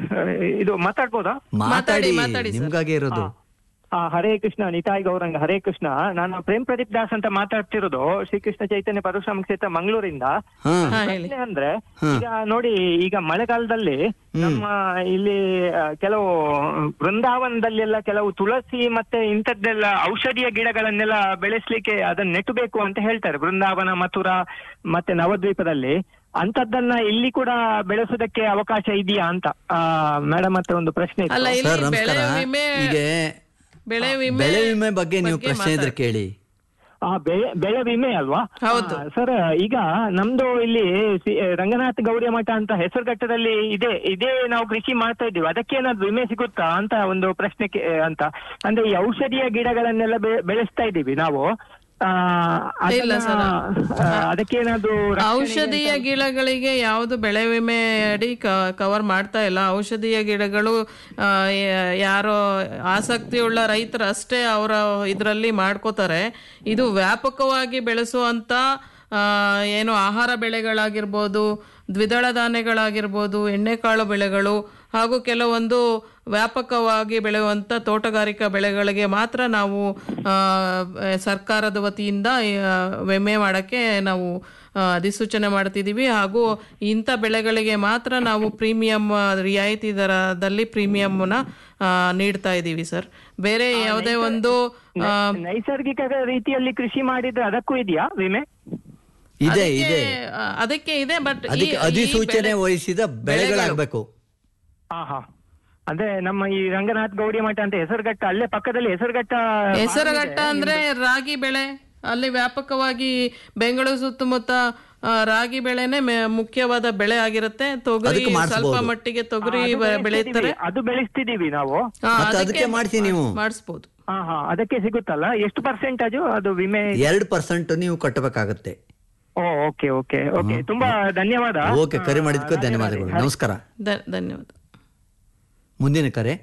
ಇದು ಮಾತಾಡ್ಬೋದಾ ಮಾತಾಡಿ ನಿಮ್ಗಾಗೆ ಇರೋದು ಆ, ಹರೇ ಕೃಷ್ಣ ನಿತಾಯ್ ಗೌರಂಗ ಹರೇ ಕೃಷ್ಣ ನಾನು ಪ್ರೇಮ್ ಪ್ರದೀಪ್ ದಾಸ್ ಅಂತ ಮಾತಾಡ್ತಿರೋದು ಶ್ರೀಕೃಷ್ಣ ಚೈತನ್ಯ ಪರಶುರಾಮ ಕ್ಷೇತ್ರ ಮಂಗಳೂರಿಂದ ಹಾ. ಪ್ರಶ್ನೆ ಅಂದ್ರೆ ಹಾ. ಈಗ ನೋಡಿ ಈಗ ಮಳೆಗಾಲದಲ್ಲಿ ನಮ್ಮ ಇಲ್ಲಿ ಆ, ಕೆಲವು ಬೃಂದಾವನದಲ್ಲಿ ಎಲ್ಲ ಕೆಲವು ತುಳಸಿ ಮತ್ತೆ ಇಂಥದ್ದೆಲ್ಲ ಔಷಧೀಯ ಗಿಡಗಳನ್ನೆಲ್ಲ ಬೆಳೆಸ್ಲಿಕ್ಕೆ ಅದನ್ನ ನೆಟ್ಟಬೇಕು ಅಂತ ಹೇಳ್ತಾರೆ ಬೃಂದಾವನ ಮಥುರಾ ಮತ್ತೆ ನವದ್ವೀಪದಲ್ಲಿ ಅಂತದ್ದನ್ನ ಇಲ್ಲಿ ಕೂಡ ಬೆಳೆಸೋದಕ್ಕೆ ಅವಕಾಶ ಇದೆಯಾ ಅಂತ ಮೇಡಮ್ ಹತ್ರ ಒಂದು ಪ್ರಶ್ನೆ ಇತ್ತು. ಅಲ್ಲ ಇಲ್ಲಿ ಸರ್ ಬೆಳೆ ನಮಸ್ಕಾರ ವಿಮೆ ಈಗ ಬೆಳೆ ವಿಮೆ ಬೆಳೆ ವಿಮೆ ಬಗ್ಗೆ ನೀವು ಬಗ್ಗೆ ಪ್ರಶ್ನೆ ಇದ್ರೆ ಕೇಳಿ ಆ ಬೆಳೆ ಬೆಳೆ ವಿಮೆ ಅಲ್ವಾ ಹೌದು ಸರ್ ಈಗ ನಮ್ದು ಇಲ್ಲಿ ಸಿ- ರಂಗನಾಥ ಗೌರಿಯ ಮಠ ಅಂತ ಹೆಸರುಘಟ್ಟದಲ್ಲಿ ಇದೆ ಇದೇ ನಾವು ಕೃಷಿ ಮಾಡ್ತಾ ಇದ್ದೀವಿ ಅದಕ್ಕೇನಾದ್ರು ವಿಮೆ ಸಿಗುತ್ತಾ ಅಂತ ಒಂದು ಪ್ರಶ್ನೆ ಕೇ- ಅಂತ ಅಂದ್ರೆ ಈ ಔಷಧೀಯ ಗಿಡಗಳನ್ನೆಲ್ಲ ಬೆ- ಬೆಳೆಸ್ತಾ ಇದ್ದೀವಿ ನಾವು ಆ, ಇಲ್ಲ ಅದನ್ನ, ಸರ್. ಆ, ಅದಕ್ಕೇನಾದ್ರು ರಕ್ಷಣೆಗೆ ಔಷಧೀಯ ಗಿಡಗಳಿಗೆ ಯಾವುದು ಬೆಳೆ ವಿಮೆ ಅಡಿ ಕವರ್ ಮಾಡ್ತಾ ಇಲ್ಲ ಔಷಧೀಯ ಗಿಡಗಳು ಆ, ಯ- ಯಾರೋ ಆಸಕ್ತಿಯುಳ್ಳ ರೈತರು ಅಷ್ಟೇ ಅವರ ಇದರಲ್ಲಿ ಮಾಡ್ಕೋತಾರೆ ಇದು ವ್ಯಾಪಕವಾಗಿ ಬೆಳೆಸುವಂತ ಆ, ಏನು ಆಹಾರ ಬೆಳೆಗಳಾಗಿರ್ಬೋದು ದ್ವಿದಳ ಧಾನ್ಯಗಳಾಗಿರ್ಬೋದು ಎಣ್ಣೆಕಾಳು ಬೆಳೆಗಳು ಹಾಗೂ ಕೆಲವೊಂದು ವ್ಯಾಪಕವಾಗಿ ಬೆಳೆಯುವಂಥ ತೋಟಗಾರಿಕಾ ಬೆಳೆಗಳಿಗೆ ಮಾತ್ರ ನಾವು ಆ, ಸರ್ಕಾರದ ವತಿಯಿಂದ ಆ, ವಿಮೆ ಮಾಡೋಕ್ಕೆ ನಾವು ಆ, ಅಧಿಸೂಚನೆ ಮಾಡ್ತಿದ್ದೀವಿ ಹಾಗೂ ಇಂಥ ಬೆಳೆಗಳಿಗೆ ಮಾತ್ರ ನಾವು ಪ್ರೀಮಿಯಂ ರಿಯಾಯಿತಿ ದರದಲ್ಲಿ ಪ್ರೀಮಿಯಂನ ನೀಡ್ತಾ ಇದ್ದೀವಿ ಸರ್ ಬೇರೆ ಯಾವುದೇ ಒಂದು ಆ, ನೈಸರ್ಗಿಕ ರೀತಿಯಲ್ಲಿ ಕೃಷಿ ಮಾಡಿದ್ರೆ ಅದಕ್ಕೂ ಇದೆಯಾ ವಿಮೆ ಇದೆ ಅದಕ್ಕೆ- ಇದೆ ಆ, ಅದಕ್ಕೆ ಇದೆ ಬಟ್ ಅದಕ್ಕೆ ಅಧಿಸೂಚನೆ ವಹಿಸಿದ ಬೆಳೆಗಳಾಗಬೇಕು ಹಾ ಹಾ ಅಂದ್ರೆ ನಮ್ಮ ಈ ರಂಗನಾಥ್ ಗೌಡಿ ಮಠ ಅಂತ ಹೆಸರುಘಟ್ಟ ಅಲ್ಲೇ ಪಕ್ಕದಲ್ಲಿ ಹೆಸರುಘಟ್ಟ ಹೆಸರುಘಟ್ಟ ಅಂದ್ರೆ ರಾಗಿ ಬೆಳೆ ಅಲ್ಲಿ ವ್ಯಾಪಕವಾಗಿ ಬೆಂಗಳೂರು ಸುತ್ತಮುತ್ತ ಆ, ರಾಗಿ ಬೆಳೆನೆ ಮೆ- ಮುಖ್ಯವಾದ ಬೆಳೆ ಆಗಿರುತ್ತೆ ತೊಗರಿ ಅದಕ್ಕೆ ಸ್ವಲ್ಪ ಮಾಡಿಸ್ಬೋದು. ಮಟ್ಟಿಗೆ ತೊಗರಿ ಅದು ಬೆ- ಬೆಳೆಸ್ತಿದೀವಿ. ಬೆಳೀತಾರೆ ಅದು ಬೆಳೆಸ್ತಿದೀವಿ ನಾವು ಹಾ, ಮತ್ತೆ ಅದಕ್ಕೆ ಮಾಡ್ಸಿ ನೀವು ಮಾಡಿಸ್ಬೋದು ಹಾ ಹಾ ಅದಕ್ಕೆ ಸಿಗುತ್ತಲ್ಲ ಎಷ್ಟು ಪರ್ಸೆಂಟೇಜ್ ಅದು ವಿಮೆ ಎರಡು ಪರ್ಸೆಂಟ್ ನೀವು ಕಟ್ಟಬೇಕಾಗತ್ತೆ ಓ ಓಕೆ ಓಕೆ ಓಕೆ ತುಂಬಾ ಧನ್ಯವಾದ ಓಕೆ ಕರೆ ಮಾಡಿದ್ಕೋ ಧನ್ಯವಾದಗಳು ನಮಸ್ಕಾರ ಧ- ಧನ್ಯವಾದ ಮುಂದಿನ ಕರೆ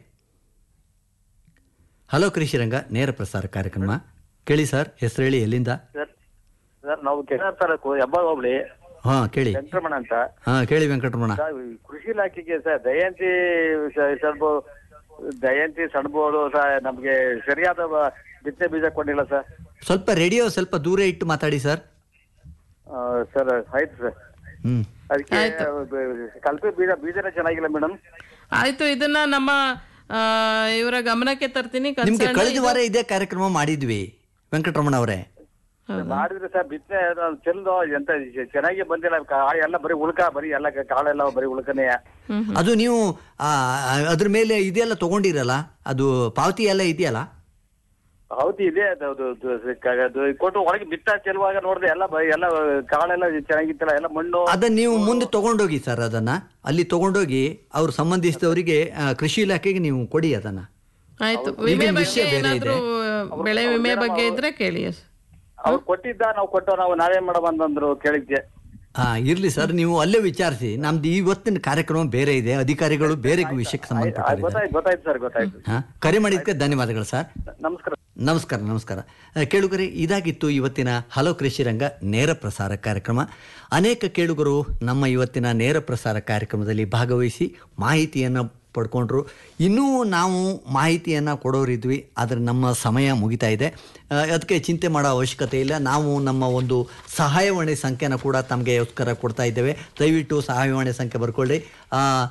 ಹಲೋ ಕೃಷಿ ರಂಗ ನೇರ ಪ್ರಸಾರ ಕಾರ್ಯಕ್ರಮ ಕೇಳಿ ಸರ್ ಹೆಸರು ಹೇಳಿ ಎಲ್ಲಿಂದ ಸರ್ ಸರ್ ನಾವು ಕೆನರ್ ತಾಲೂಕು ಹೆಬ್ಬಾಳ್ ಹೋಬಳಿ ಹಾ ಕೇಳಿ ವೆಂಕಟರಮಣ ಅಂತ ಹಾ ಕೇಳಿ ವೆಂಕಟರಮಣ ಸರ್, ಕೃಷಿ ಇಲಾಖೆಗೆ ಸರ್ ದಯಾಂತಿ ಸ- ಸಣ್ಬು ದಯಾಂತಿ ಸಣ್ಬೋದು ಸರ್ ನಮ್ಗೆ ಸರಿಯಾದ ಬ- ಬಿತ್ತನೆ ಬೀಜ ಕೊಟ್ಟಿಲ್ಲ ಸರ್ ಸ್ವಲ್ಪ ರೇಡಿಯೋ ಸ್ವಲ್ಪ ದೂರ ಇಟ್ಟು ಮಾತಾಡಿ ಸರ್ ಆ, ಸರ್ ಆಯ್ತು ಸರ್ ಹ್ಮ್ ಅದಕ್ಕೆ ಬ- ಕಲ್ಪೆ ಬೀಜ ಬೀಜನೇ ಚೆನ್ನಾಗಿಲ್ಲ ಮೇಡಮ್ ಆಯ್ತು ಇದನ್ನ ನಮ್ಮ ಆ, ಇವರ ಗಮನಕ್ಕೆ ತರ್ತೀನಿ ನಿಮ್ಗೆ concerned ಕಳೆದ ಇದು- ವಾರ ಇದೇ ಕಾರ್ಯಕ್ರಮ ಮಾಡಿದ್ವಿ ವೆಂಕಟರಮಣ ಅವರೇ ಮಾಡಿದ್ರೆ ಸರ್ ಬಿತ್ತನೆ ಅದು ಚೆಲ್ದು ಎಂತ ಚೆನ್ನಾಗಿ ಬಂದಿಲ್ಲ ಕಾಳು ಎಲ್ಲ ಬರೀ ಉಳ್ಕ ಬರೀ ಎಲ್ಲ ಕಾಳೆಲ್ಲ ಬರೀ ಉಳ್ಕನೇ ಅದು ನೀವು ಆ, ಅದ್ರ ಮೇಲೆ ಇದೆಲ್ಲ ತಗೊಂಡಿರಲ್ಲ ಅದು ಪಾವತಿ ಎಲ್ಲ ಇದೆಯಲ್ಲ ಹೌದು ಇದೆ ಅದು ಅದು ಅದು ಕ- ಅದು ಕೊಟ್ಟು ಒಳಗೆ ಬಿತ್ತ ಚೆಲ್ಲುವಾಗ ನೋಡಿದೆ ಎಲ್ಲ ಬ- ಎಲ್ಲ ಕಾಳೆಲ್ಲ ಚೆನ್ನಾಗಿತ್ತಲ್ಲ ಎಲ್ಲ ಮಣ್ಣು ಅದನ್ನ ನೀವು ಮುಂದೆ ತಗೊಂಡೋಗಿ ಸರ್ ಅದನ್ನ ಅಲ್ಲಿ ತಗೊಂಡೋಗಿ ಅವ್ರ ಸಂಬಂಧಿಸಿದವರಿಗೆ ಆ, ಕೃಷಿ ಇಲಾಖೆಗೆ ನೀವು ಕೊಡಿ ಅದನ್ನ ಆಯ್ತು ಹೌದು. ವಿಮೆ ಈಗಿನ ಬಗ್ಗೆ ವಿಷಯ ಬೇರೆ ಏನಾದ್ರೂ ಬೆಳೆ ವಿಮೆ ಬಗ್ಗೆ ಇದ್ರೆ ಕೇಳಿ ಅವ್ರು ಕೊಟ್ಟಿದ್ದ ನಾವು ಕೊಟ್ಟು ನಾವು ನಾವೇನ್ ಮಾಡಮ್ ಅಂತಂದ್ರು ಕೇಳಿದ್ದೆ ಆ, ಇರ್ಲಿ ಸರ್ ನೀವು ಅಲ್ಲೇ ವಿಚಾರಿಸಿ ನಮ್ದು ಇವತ್ತಿನ ಕಾರ್ಯಕ್ರಮ ಬೇರೆ ಇದೆ ಅಧಿಕಾರಿಗಳು ಬೇರೆ ವಿಷಯಕ್ಕೆ ಸಂಬಂಧಪಟ್ಟಿದ್ದಾರೆ ಗೊತ್ತಾಯ್ತು ಗೊತ್ತಾಯ್ತು ಸರ್ ಗೊತ್ತಾಯ್ತು ಹಾ ಕರೆ ಮಾಡಿದ್ದಕ್ಕೆ ಧನ್ಯವಾದಗಳು ಸರ್ ನಮಸ್ಕಾರ ನಮಸ್ಕಾರ ನಮಸ್ಕಾರ ಆ, ಕೇಳುಗರೆ ಇದಾಗಿತ್ತು ಇವತ್ತಿನ ಹಲೋ ಕೃಷಿ ರಂಗ ನೇರ ಪ್ರಸಾರ ಕಾರ್ಯಕ್ರಮ ಅನೇಕ ಕೇಳುಗರು ನಮ್ಮ ಇವತ್ತಿನ ನೇರ ಪ್ರಸಾರ ಕಾರ್ಯಕ್ರಮದಲ್ಲಿ ಭಾಗವಹಿಸಿ ಮಾಹಿತಿಯನ್ನು ಪಡ್ಕೊಂಡ್ರು ಇನ್ನೂ ನಾವು ಮಾಹಿತಿಯನ್ನು ಕೊಡೋರಿದ್ವಿ ಆದರೆ ನಮ್ಮ ಸಮಯ ಮುಗಿತಾ ಇದೆ ಆ, ಅದಕ್ಕೆ ಚಿಂತೆ ಮಾಡೋ ಅವಶ್ಯಕತೆ ಇಲ್ಲ ನಾವು ನಮ್ಮ ಒಂದು ಸಹಾಯವಾಣಿ ಸಂಖ್ಯೆನ ಕೂಡ ತಮಗೆ ಗೋಸ್ಕರ ಕೊಡ್ತಾ ಇದ್ದೇವೆ ದಯವಿಟ್ಟು ಸಹಾಯವಾಣಿ ಸಂಖ್ಯೆ ಬರ್ಕೊಳ್ಳಿ ಆ,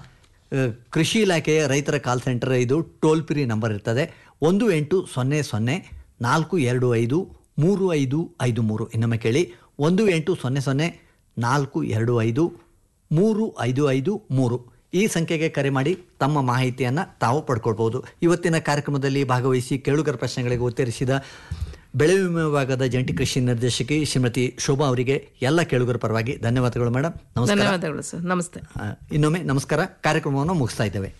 ಆ, ಕೃಷಿ ಇಲಾಖೆಯ ರೈತರ ಕಾಲ್ ಸೆಂಟರ್ ಇದು ಟೋಲ್ ಫ್ರೀ ನಂಬರ್ ಇರ್ತದೆ ಒಂದು ಎಂಟು ಸೊನ್ನೆ ಸೊನ್ನೆ ನಾಲ್ಕು ಎರಡು ಐದು ಮೂರು ಐದು ಐದು ಮೂರು ಇನ್ನೊಮ್ಮೆ ಕೇಳಿ ಒಂದು ಎಂಟು ಸೊನ್ನೆ ಸೊನ್ನೆ ನಾಲ್ಕು ಎರಡು ಐದು ಮೂರು ಐದು ಐದು ಮೂರು ಈ ಸಂಖ್ಯೆಗೆ ಕರೆ ಮಾಡಿ ತಮ್ಮ ಮಾಹಿತಿಯನ್ನು ತಾವು ಪಡ್ಕೊಳ್ಬೋದು ಇವತ್ತಿನ ಕಾರ್ಯಕ್ರಮದಲ್ಲಿ ಭಾಗವಹಿಸಿ ಕೇಳುಗರ ಪ್ರಶ್ನೆಗಳಿಗೆ ಉತ್ತರಿಸಿದ ಬೆಳೆ ವಿಮೆ ವಿಭಾಗದ ಜಂಟಿ ಕೃಷಿ ನಿರ್ದೇಶಕಿ ಶ್ರೀಮತಿ ಶೋಭಾ ಅವರಿಗೆ ಎಲ್ಲ ಕೇಳುಗರ ಪರವಾಗಿ ಧನ್ಯವಾದಗಳು ಮೇಡಮ್ ನಮಸ್ಕಾರ ಧನ್ಯವಾದಗಳು ಸರ್ ನಮಸ್ತೆ ಆ, ಇನ್ನೊಮ್ಮೆ ನಮಸ್ಕಾರ ಕಾರ್ಯಕ್ರಮವನ್ನು ಮುಗಿಸ್ತಾ ಇದ್ದೇವೆ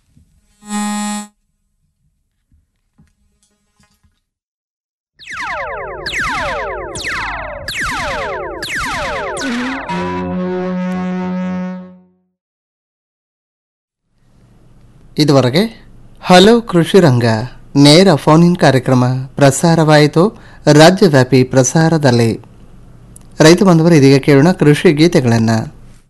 ಇದುವರೆಗೆ ಹಲೋ ಕೃಷಿ ರಂಗ ನೇರ ಫೋನ್ ಇನ್ ಕಾರ್ಯಕ್ರಮ ಪ್ರಸಾರವಾಯಿತು ರಾಜ್ಯವ್ಯಾಪಿ ಪ್ರಸಾರದಲ್ಲಿ ರೈತ ಬಂಧುವರು ಇದೀಗ ಕೇಳೋಣ ಕೃಷಿ ಗೀತೆಗಳನ್ನು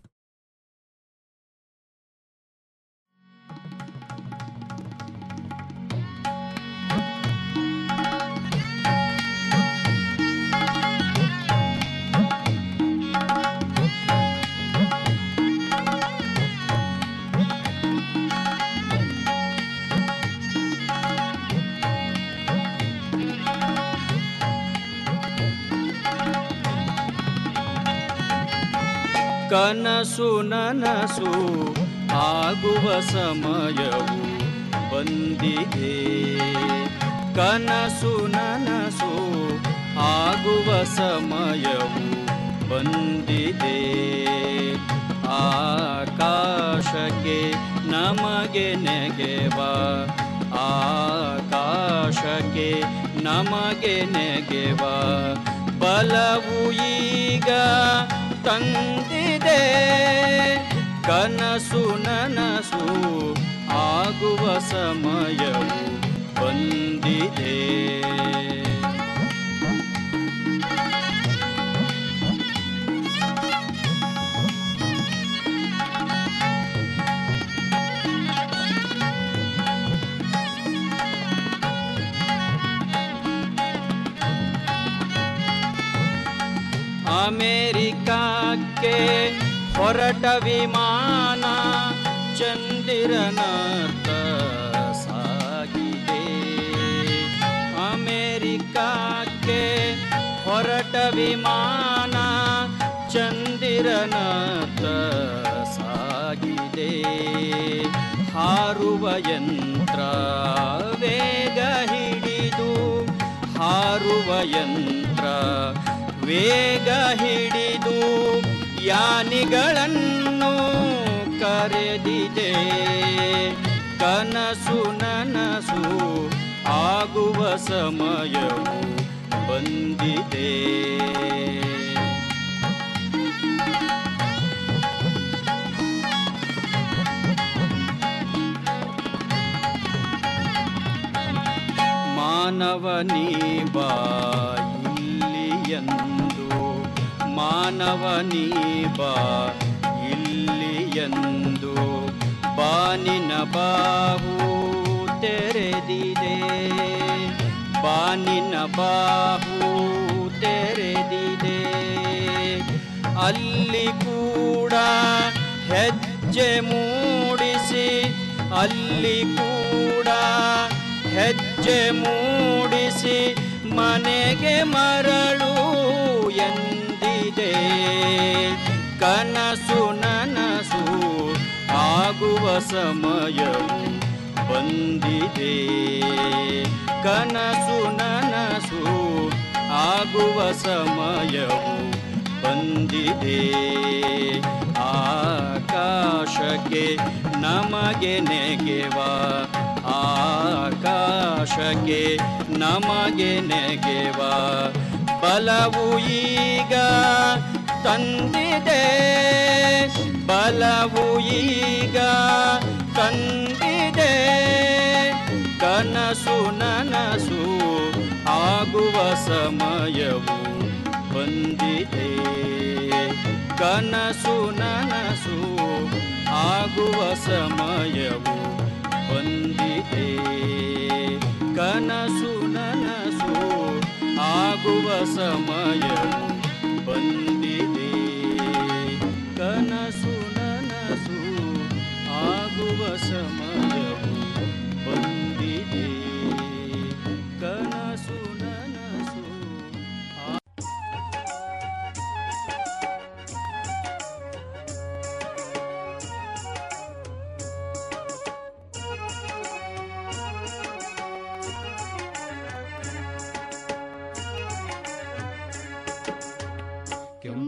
ಕನಸು ನನಸು ಆಗುವ ಸಮಯವು ಬಂದಿದೆ ಕನಸು ನನಸು ಆಗುವ ಸಮಯವು ಬಂದಿದೆ ಆಕಾಶಕ್ಕೆ ನಮಗೆ ನೆಗೆವ ಆಕಾಶಕ್ಕೆ ನಮಗೆ ನೆಗೆವ ಬಲವು ಈಗ ತಂದಿದೆ ಕನಸು ನನಸು ಆಗುವ ಸಮಯವು ಬಂದಿದೆ ಅಮೆರಿಕಕ್ಕೆ ಹೊರಟ ವಿಮಾನ ಚಂದಿರನತ್ತ ಸಾಗಿದೆ ಅಮೆರಿಕಕ್ಕೆ ಹೊರಟ ವಿಮಾನ ಚಂದಿರನತ್ತ ಸಾಗಿದೆ ಹಾರುವ ಯಂತ್ರ ವೇಗ ಹಿಡಿದು ಹಾರುವ ಯಂತ್ರ ವೇಗ ಹಿಡಿದು ಯಾನಿಗಳನ್ನು ಕರೆದಿದೆ ಕನಸು ನನಸು ಆಗುವ ಸಮಯವು ಬಂದಿದೆ ಮಾನವನೀ ಬಾ ಇಲ್ಲಿಯಂದು ಮಾನವನೀ ಬಾ ಇಲ್ಲಿಯಂದು ಬಾನಿನ ಬಾಹು ತೆರೆದಿದೆ ಬಾನಿನ ಬಾಹು ತೆರೆದಿದೆ ಅಲ್ಲಿ ಕೂಡ ಹೆಜ್ಜೆ ಮೂಡಿಸಿ ಅಲ್ಲಿ ಕೂಡ ಹೆಜ್ಜೆ ಮೂಡಿಸಿ ಮನೆಗೆ ಮರಳು ಎಂದಿದೆ ಕನಸು ನನಸು ಆಗುವ ಸಮಯವು ಬಂದಿದೆ ಕನಸು ನನಸು ಆಗುವ ಸಮಯವು ಬಂದಿದೆ ಆಕಾಶಕ್ಕೆ ನಮಗೆ ನೆಗೆವ ಆಕಾಶಕ್ಕೆ ನಮಗೆ ನೆಗೆವ ಬಲವು ಈಗ ತಂದಿದೆ ಬಲವು ಈಗ ತಂದಿದೆ ಕನಸು ನನಸು ಆಗುವ ಸಮಯವು ಬಂದಿದೆ ಕನಸು ನನಸು ಆಗುವ ಸಮಯವು ಬಂದಿದೆ ಕನಸು ನನಸು ಆಗುವ ಸಮಯವು ಬಂದಿದೆ ಕನಸು ನನಸು ಆಗುವ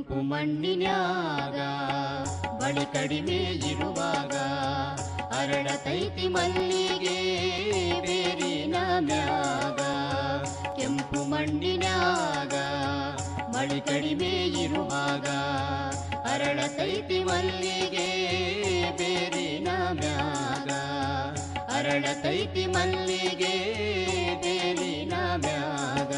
ಕೆಂಪು ಮಣ್ಣಿನ್ಯಾಗ ಬಳಿ ಕಡಿಮೆ ಇರುವಾಗ ಅರಳತೈತಿ ಮಲ್ಲಿಗೆ ಬೇರಿನ ಮ್ಯಾಗ ಕೆಂಪು ಮಣ್ಣಿನ್ಯಾಗ ಮಳಿ ಕಡಿಮೆ ಇರುವಾಗ ಅರಳತೈತಿ ಮಲ್ಲಿಗೆ ಬೇರಿನ ಮ್ಯಾಗ ಅರಳತೈತಿ ಮಲ್ಲಿಗೆ ಬೇರಿನ ಮ್ಯಾಗ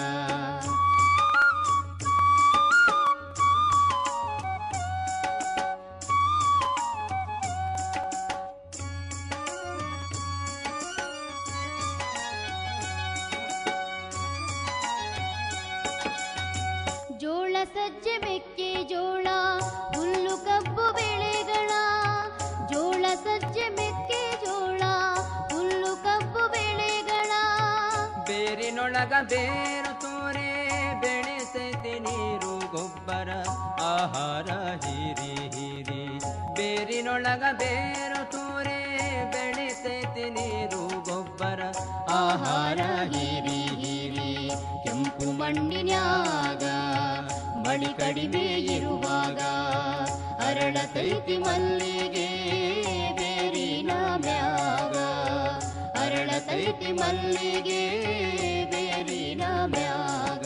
ಜೋಳ ಸಜ್ಜೆ ಮೆಕ್ಕೆ ಜೋಳ ಹುಲ್ಲು ಕಬ್ಬು ಬೆಳೆಗಳ ಜೋಳ ಸಜ್ಜೆ ಮೆಕ್ಕೆ ಜೋಳ ಹುಲ್ಲು ಕಬ್ಬು ಬೆಳೆಗಳ ಬೇರಿನೊಳಗ ಬೇರು ತೋರೆ ಬೆಳೆಸೈತಿ ನೀರು ಗೊಬ್ಬರ ಆಹಾರ ಹೀರಿ ಹೀರಿ ಬೇರಿನೊಳಗ ಬೇರು ತೋರೆ ಬೆಳೆಸೈತಿ ನೀರು ಗೊಬ್ಬರ ಆಹಾರ ಹೀರಿ ಹೀರಿ ಕೆಂಪು ಮಣ್ಣಿನ್ಯಾಗ ಮಳಿ ಕಡಿಮೆ ಇರುವಾಗ ಅರಳತೈತಿ ಮಲ್ಲಿಗೆ ಬೇರಿನ ಮ್ಯಾಗ ಅರಳತೈತಿ ಮಲ್ಲಿಗೆ ಬೇರಿನ ಮ್ಯಾಗ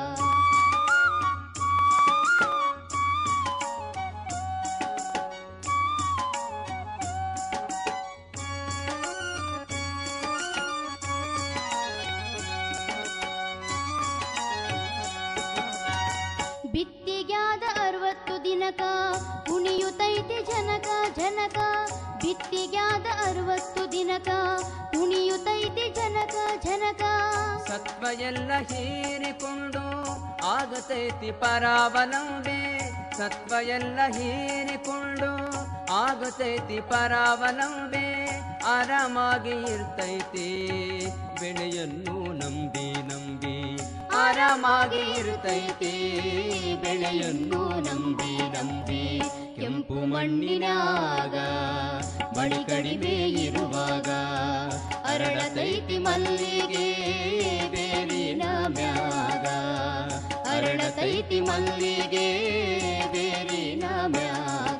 ಬಿತ್ತಿಗ್ಯಾದ ಅರವತ್ತು ದಿನಕ ಕುಣಿಯುತ್ತೈತಿ ಜನಕ ಜನಕ ಬಿತ್ತಿಗ್ಯಾದ ಅರವತ್ತು ದಿನಕ ಕುಣಿಯುತ್ತೈತಿ ಜನಕ ಜನಕ ಸತ್ವ ಎಲ್ಲ ಹೀರಿಕೊಂಡು ಆಗತೈತಿ ಪರಾವಲಂಬೆ ಸತ್ವ ಎಲ್ಲ ಹೀರಿಕೊಂಡು ಆಗತೈತಿ ಪರಾವಲಂಬೆ ಆರಾಮಾಗಿ ಇರ್ತೈತಿ ಬೆಳೆಯನ್ನು ನಂಬಿ ನಂಬಿ ಆರಾಮಾಗಿ ಇರ್ತೈತಿ ಬೆಳೆಯನ್ನು ನಂಬಿ ನಂಬಿ ಕೆಂಪು ಮಣ್ಣಿನಾಗ ಮಳಿ ಕಡಿಮೆ ಇರುವಾಗ ಅರಳತೈತಿ ಮಲ್ಲಿಗೆ ಬೇರಿನ ಮ್ಯಾಗ ಅರಳತೈತಿ ಮಲ್ಲಿಗೆ ಬೇರಿನ ಮ್ಯಾಗ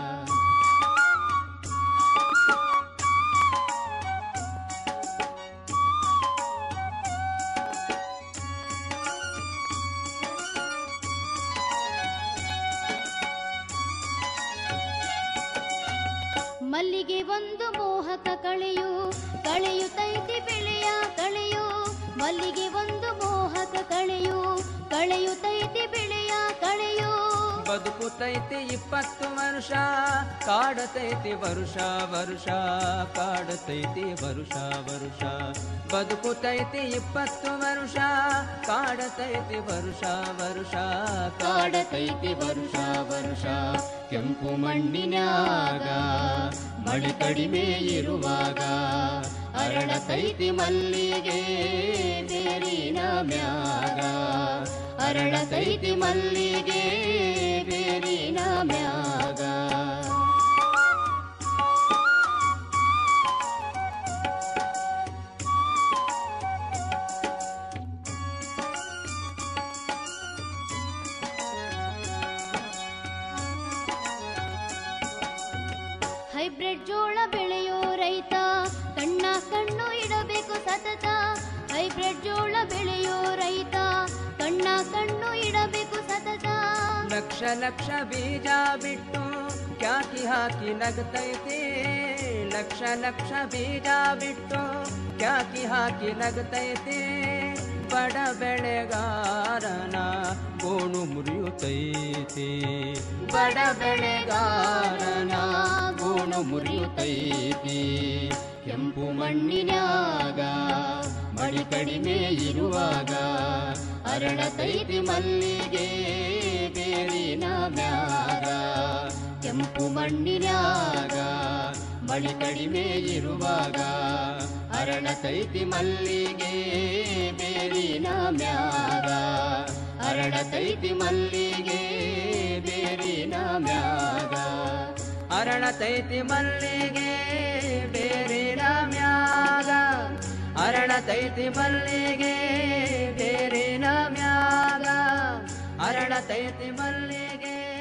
ಮಲ್ಲಿಗೆ ಒಂದು ಮೋಹಕ ಕಳೆಯು ಕಳೆಯುತ್ತೈತಿ ಬೆಳೆಯ ಕಳೆಯು ಮಲ್ಲಿಗೆ ಒಂದು ಮೋಹಕ ಕಳೆಯು ಕಳೆಯುತ್ತೈತಿ ಬೆಳೆಯ ಕಳೆಯು ಬದುಕುತೈತಿ ಇಪ್ಪತ್ತು ವರ್ಷ ಕಾಡತೈತಿ ವರುಷ ವರುಷ ಕಾಡತೈತಿ ವರುಷ ವರುಷ ಬದುಕುತೈತಿ ಇಪ್ಪತ್ತು ವರ್ಷ ಕಾಡತೈತಿ ವರುಷ ವರುಷ ಕಾಡತೈತಿ ವರುಷ ವರುಷ ಕೆಂಪು ಮಣ್ಣಿನ್ಯಾಗ ಮಳಿ ಕಡಿಮೆ ಇರುವಾಗ ಅರಳತೈತಿ ಮಲ್ಲಿಗೆ ಬೇರಿನ ಮ್ಯಾಗ ಅರಳತೈತಿ ಮಲ್ಲಿಗೆ ಬೇರಿನ ಮ್ಯಾಗ ಹೈಬ್ರಿಡ್ ಜೋಳ ಬೆಳೆಯೋ ರೈತ ಕಣ್ಣ ಕಣ್ಣು ಇಡಬೇಕು ಸತತ ಹೈಬ್ರಿಡ್ ಜೋಳ ಬೆಳೆಯೋ ರೈತ ಕಣ್ಣ ಕಣ್ಣು ಇಡಬೇಕು ಸತತ ಲಕ್ಷ ಲಕ್ಷ ಬೀಜ ಬಿಟ್ಟು ಕ್ಯಾಕಿ ಹಾಕಿ ನಗತೈತಿ ಲಕ್ಷ ಲಕ್ಷ ಬೀಜ ಬಿಟ್ಟು ಕ್ಯಾಕಿ ಹಾಕಿ ನಗತೈತಿ ಬಡ ಬೆಳೆಗಾರನ ಗೋಣು ಮುರಿಯುತ್ತೈತಿ ಬಡ ಬೆಳೆಗಾರನ ಗೋಣು ಮುರಿಯುತ್ತೈತಿ ಕೆಂಪು ಮಣ್ಣಿನ್ಯಾಗ ಮಳಿ ಕಡಿಮೆ ಇರುವಾಗ ಅರಳತೈತಿ ಮಲ್ಲಿಗೆ ಬೇರಿನ ಮ್ಯಾಗ ಕೆಂಪು ಮಣ್ಣಿನ್ಯಾಗ ಮಳಿ ಕಡಿಮೆ ಇರುವಾಗ ಅರಳತೈತಿ ಮಲ್ಲಿಗೆ ಬೇರಿನ ಮ್ಯಾಗ ಅರಳತೈತಿ ಮಲ್ಲಿಗೆ ಬೇರಿನ ಮ್ಯಾಗ ಅರಳತೈತಿ ಮಲ್ಲಿಗೆ ಬೇರಿನ ಮ್ಯಾಗ ಅರಳತೈತಿ ಮಲ್ಲಿಗೆ ಬೇರಿನ ಮ್ಯಾಗ ಅರಳತೈತಿ ಮಲ್ಲಿಗೆ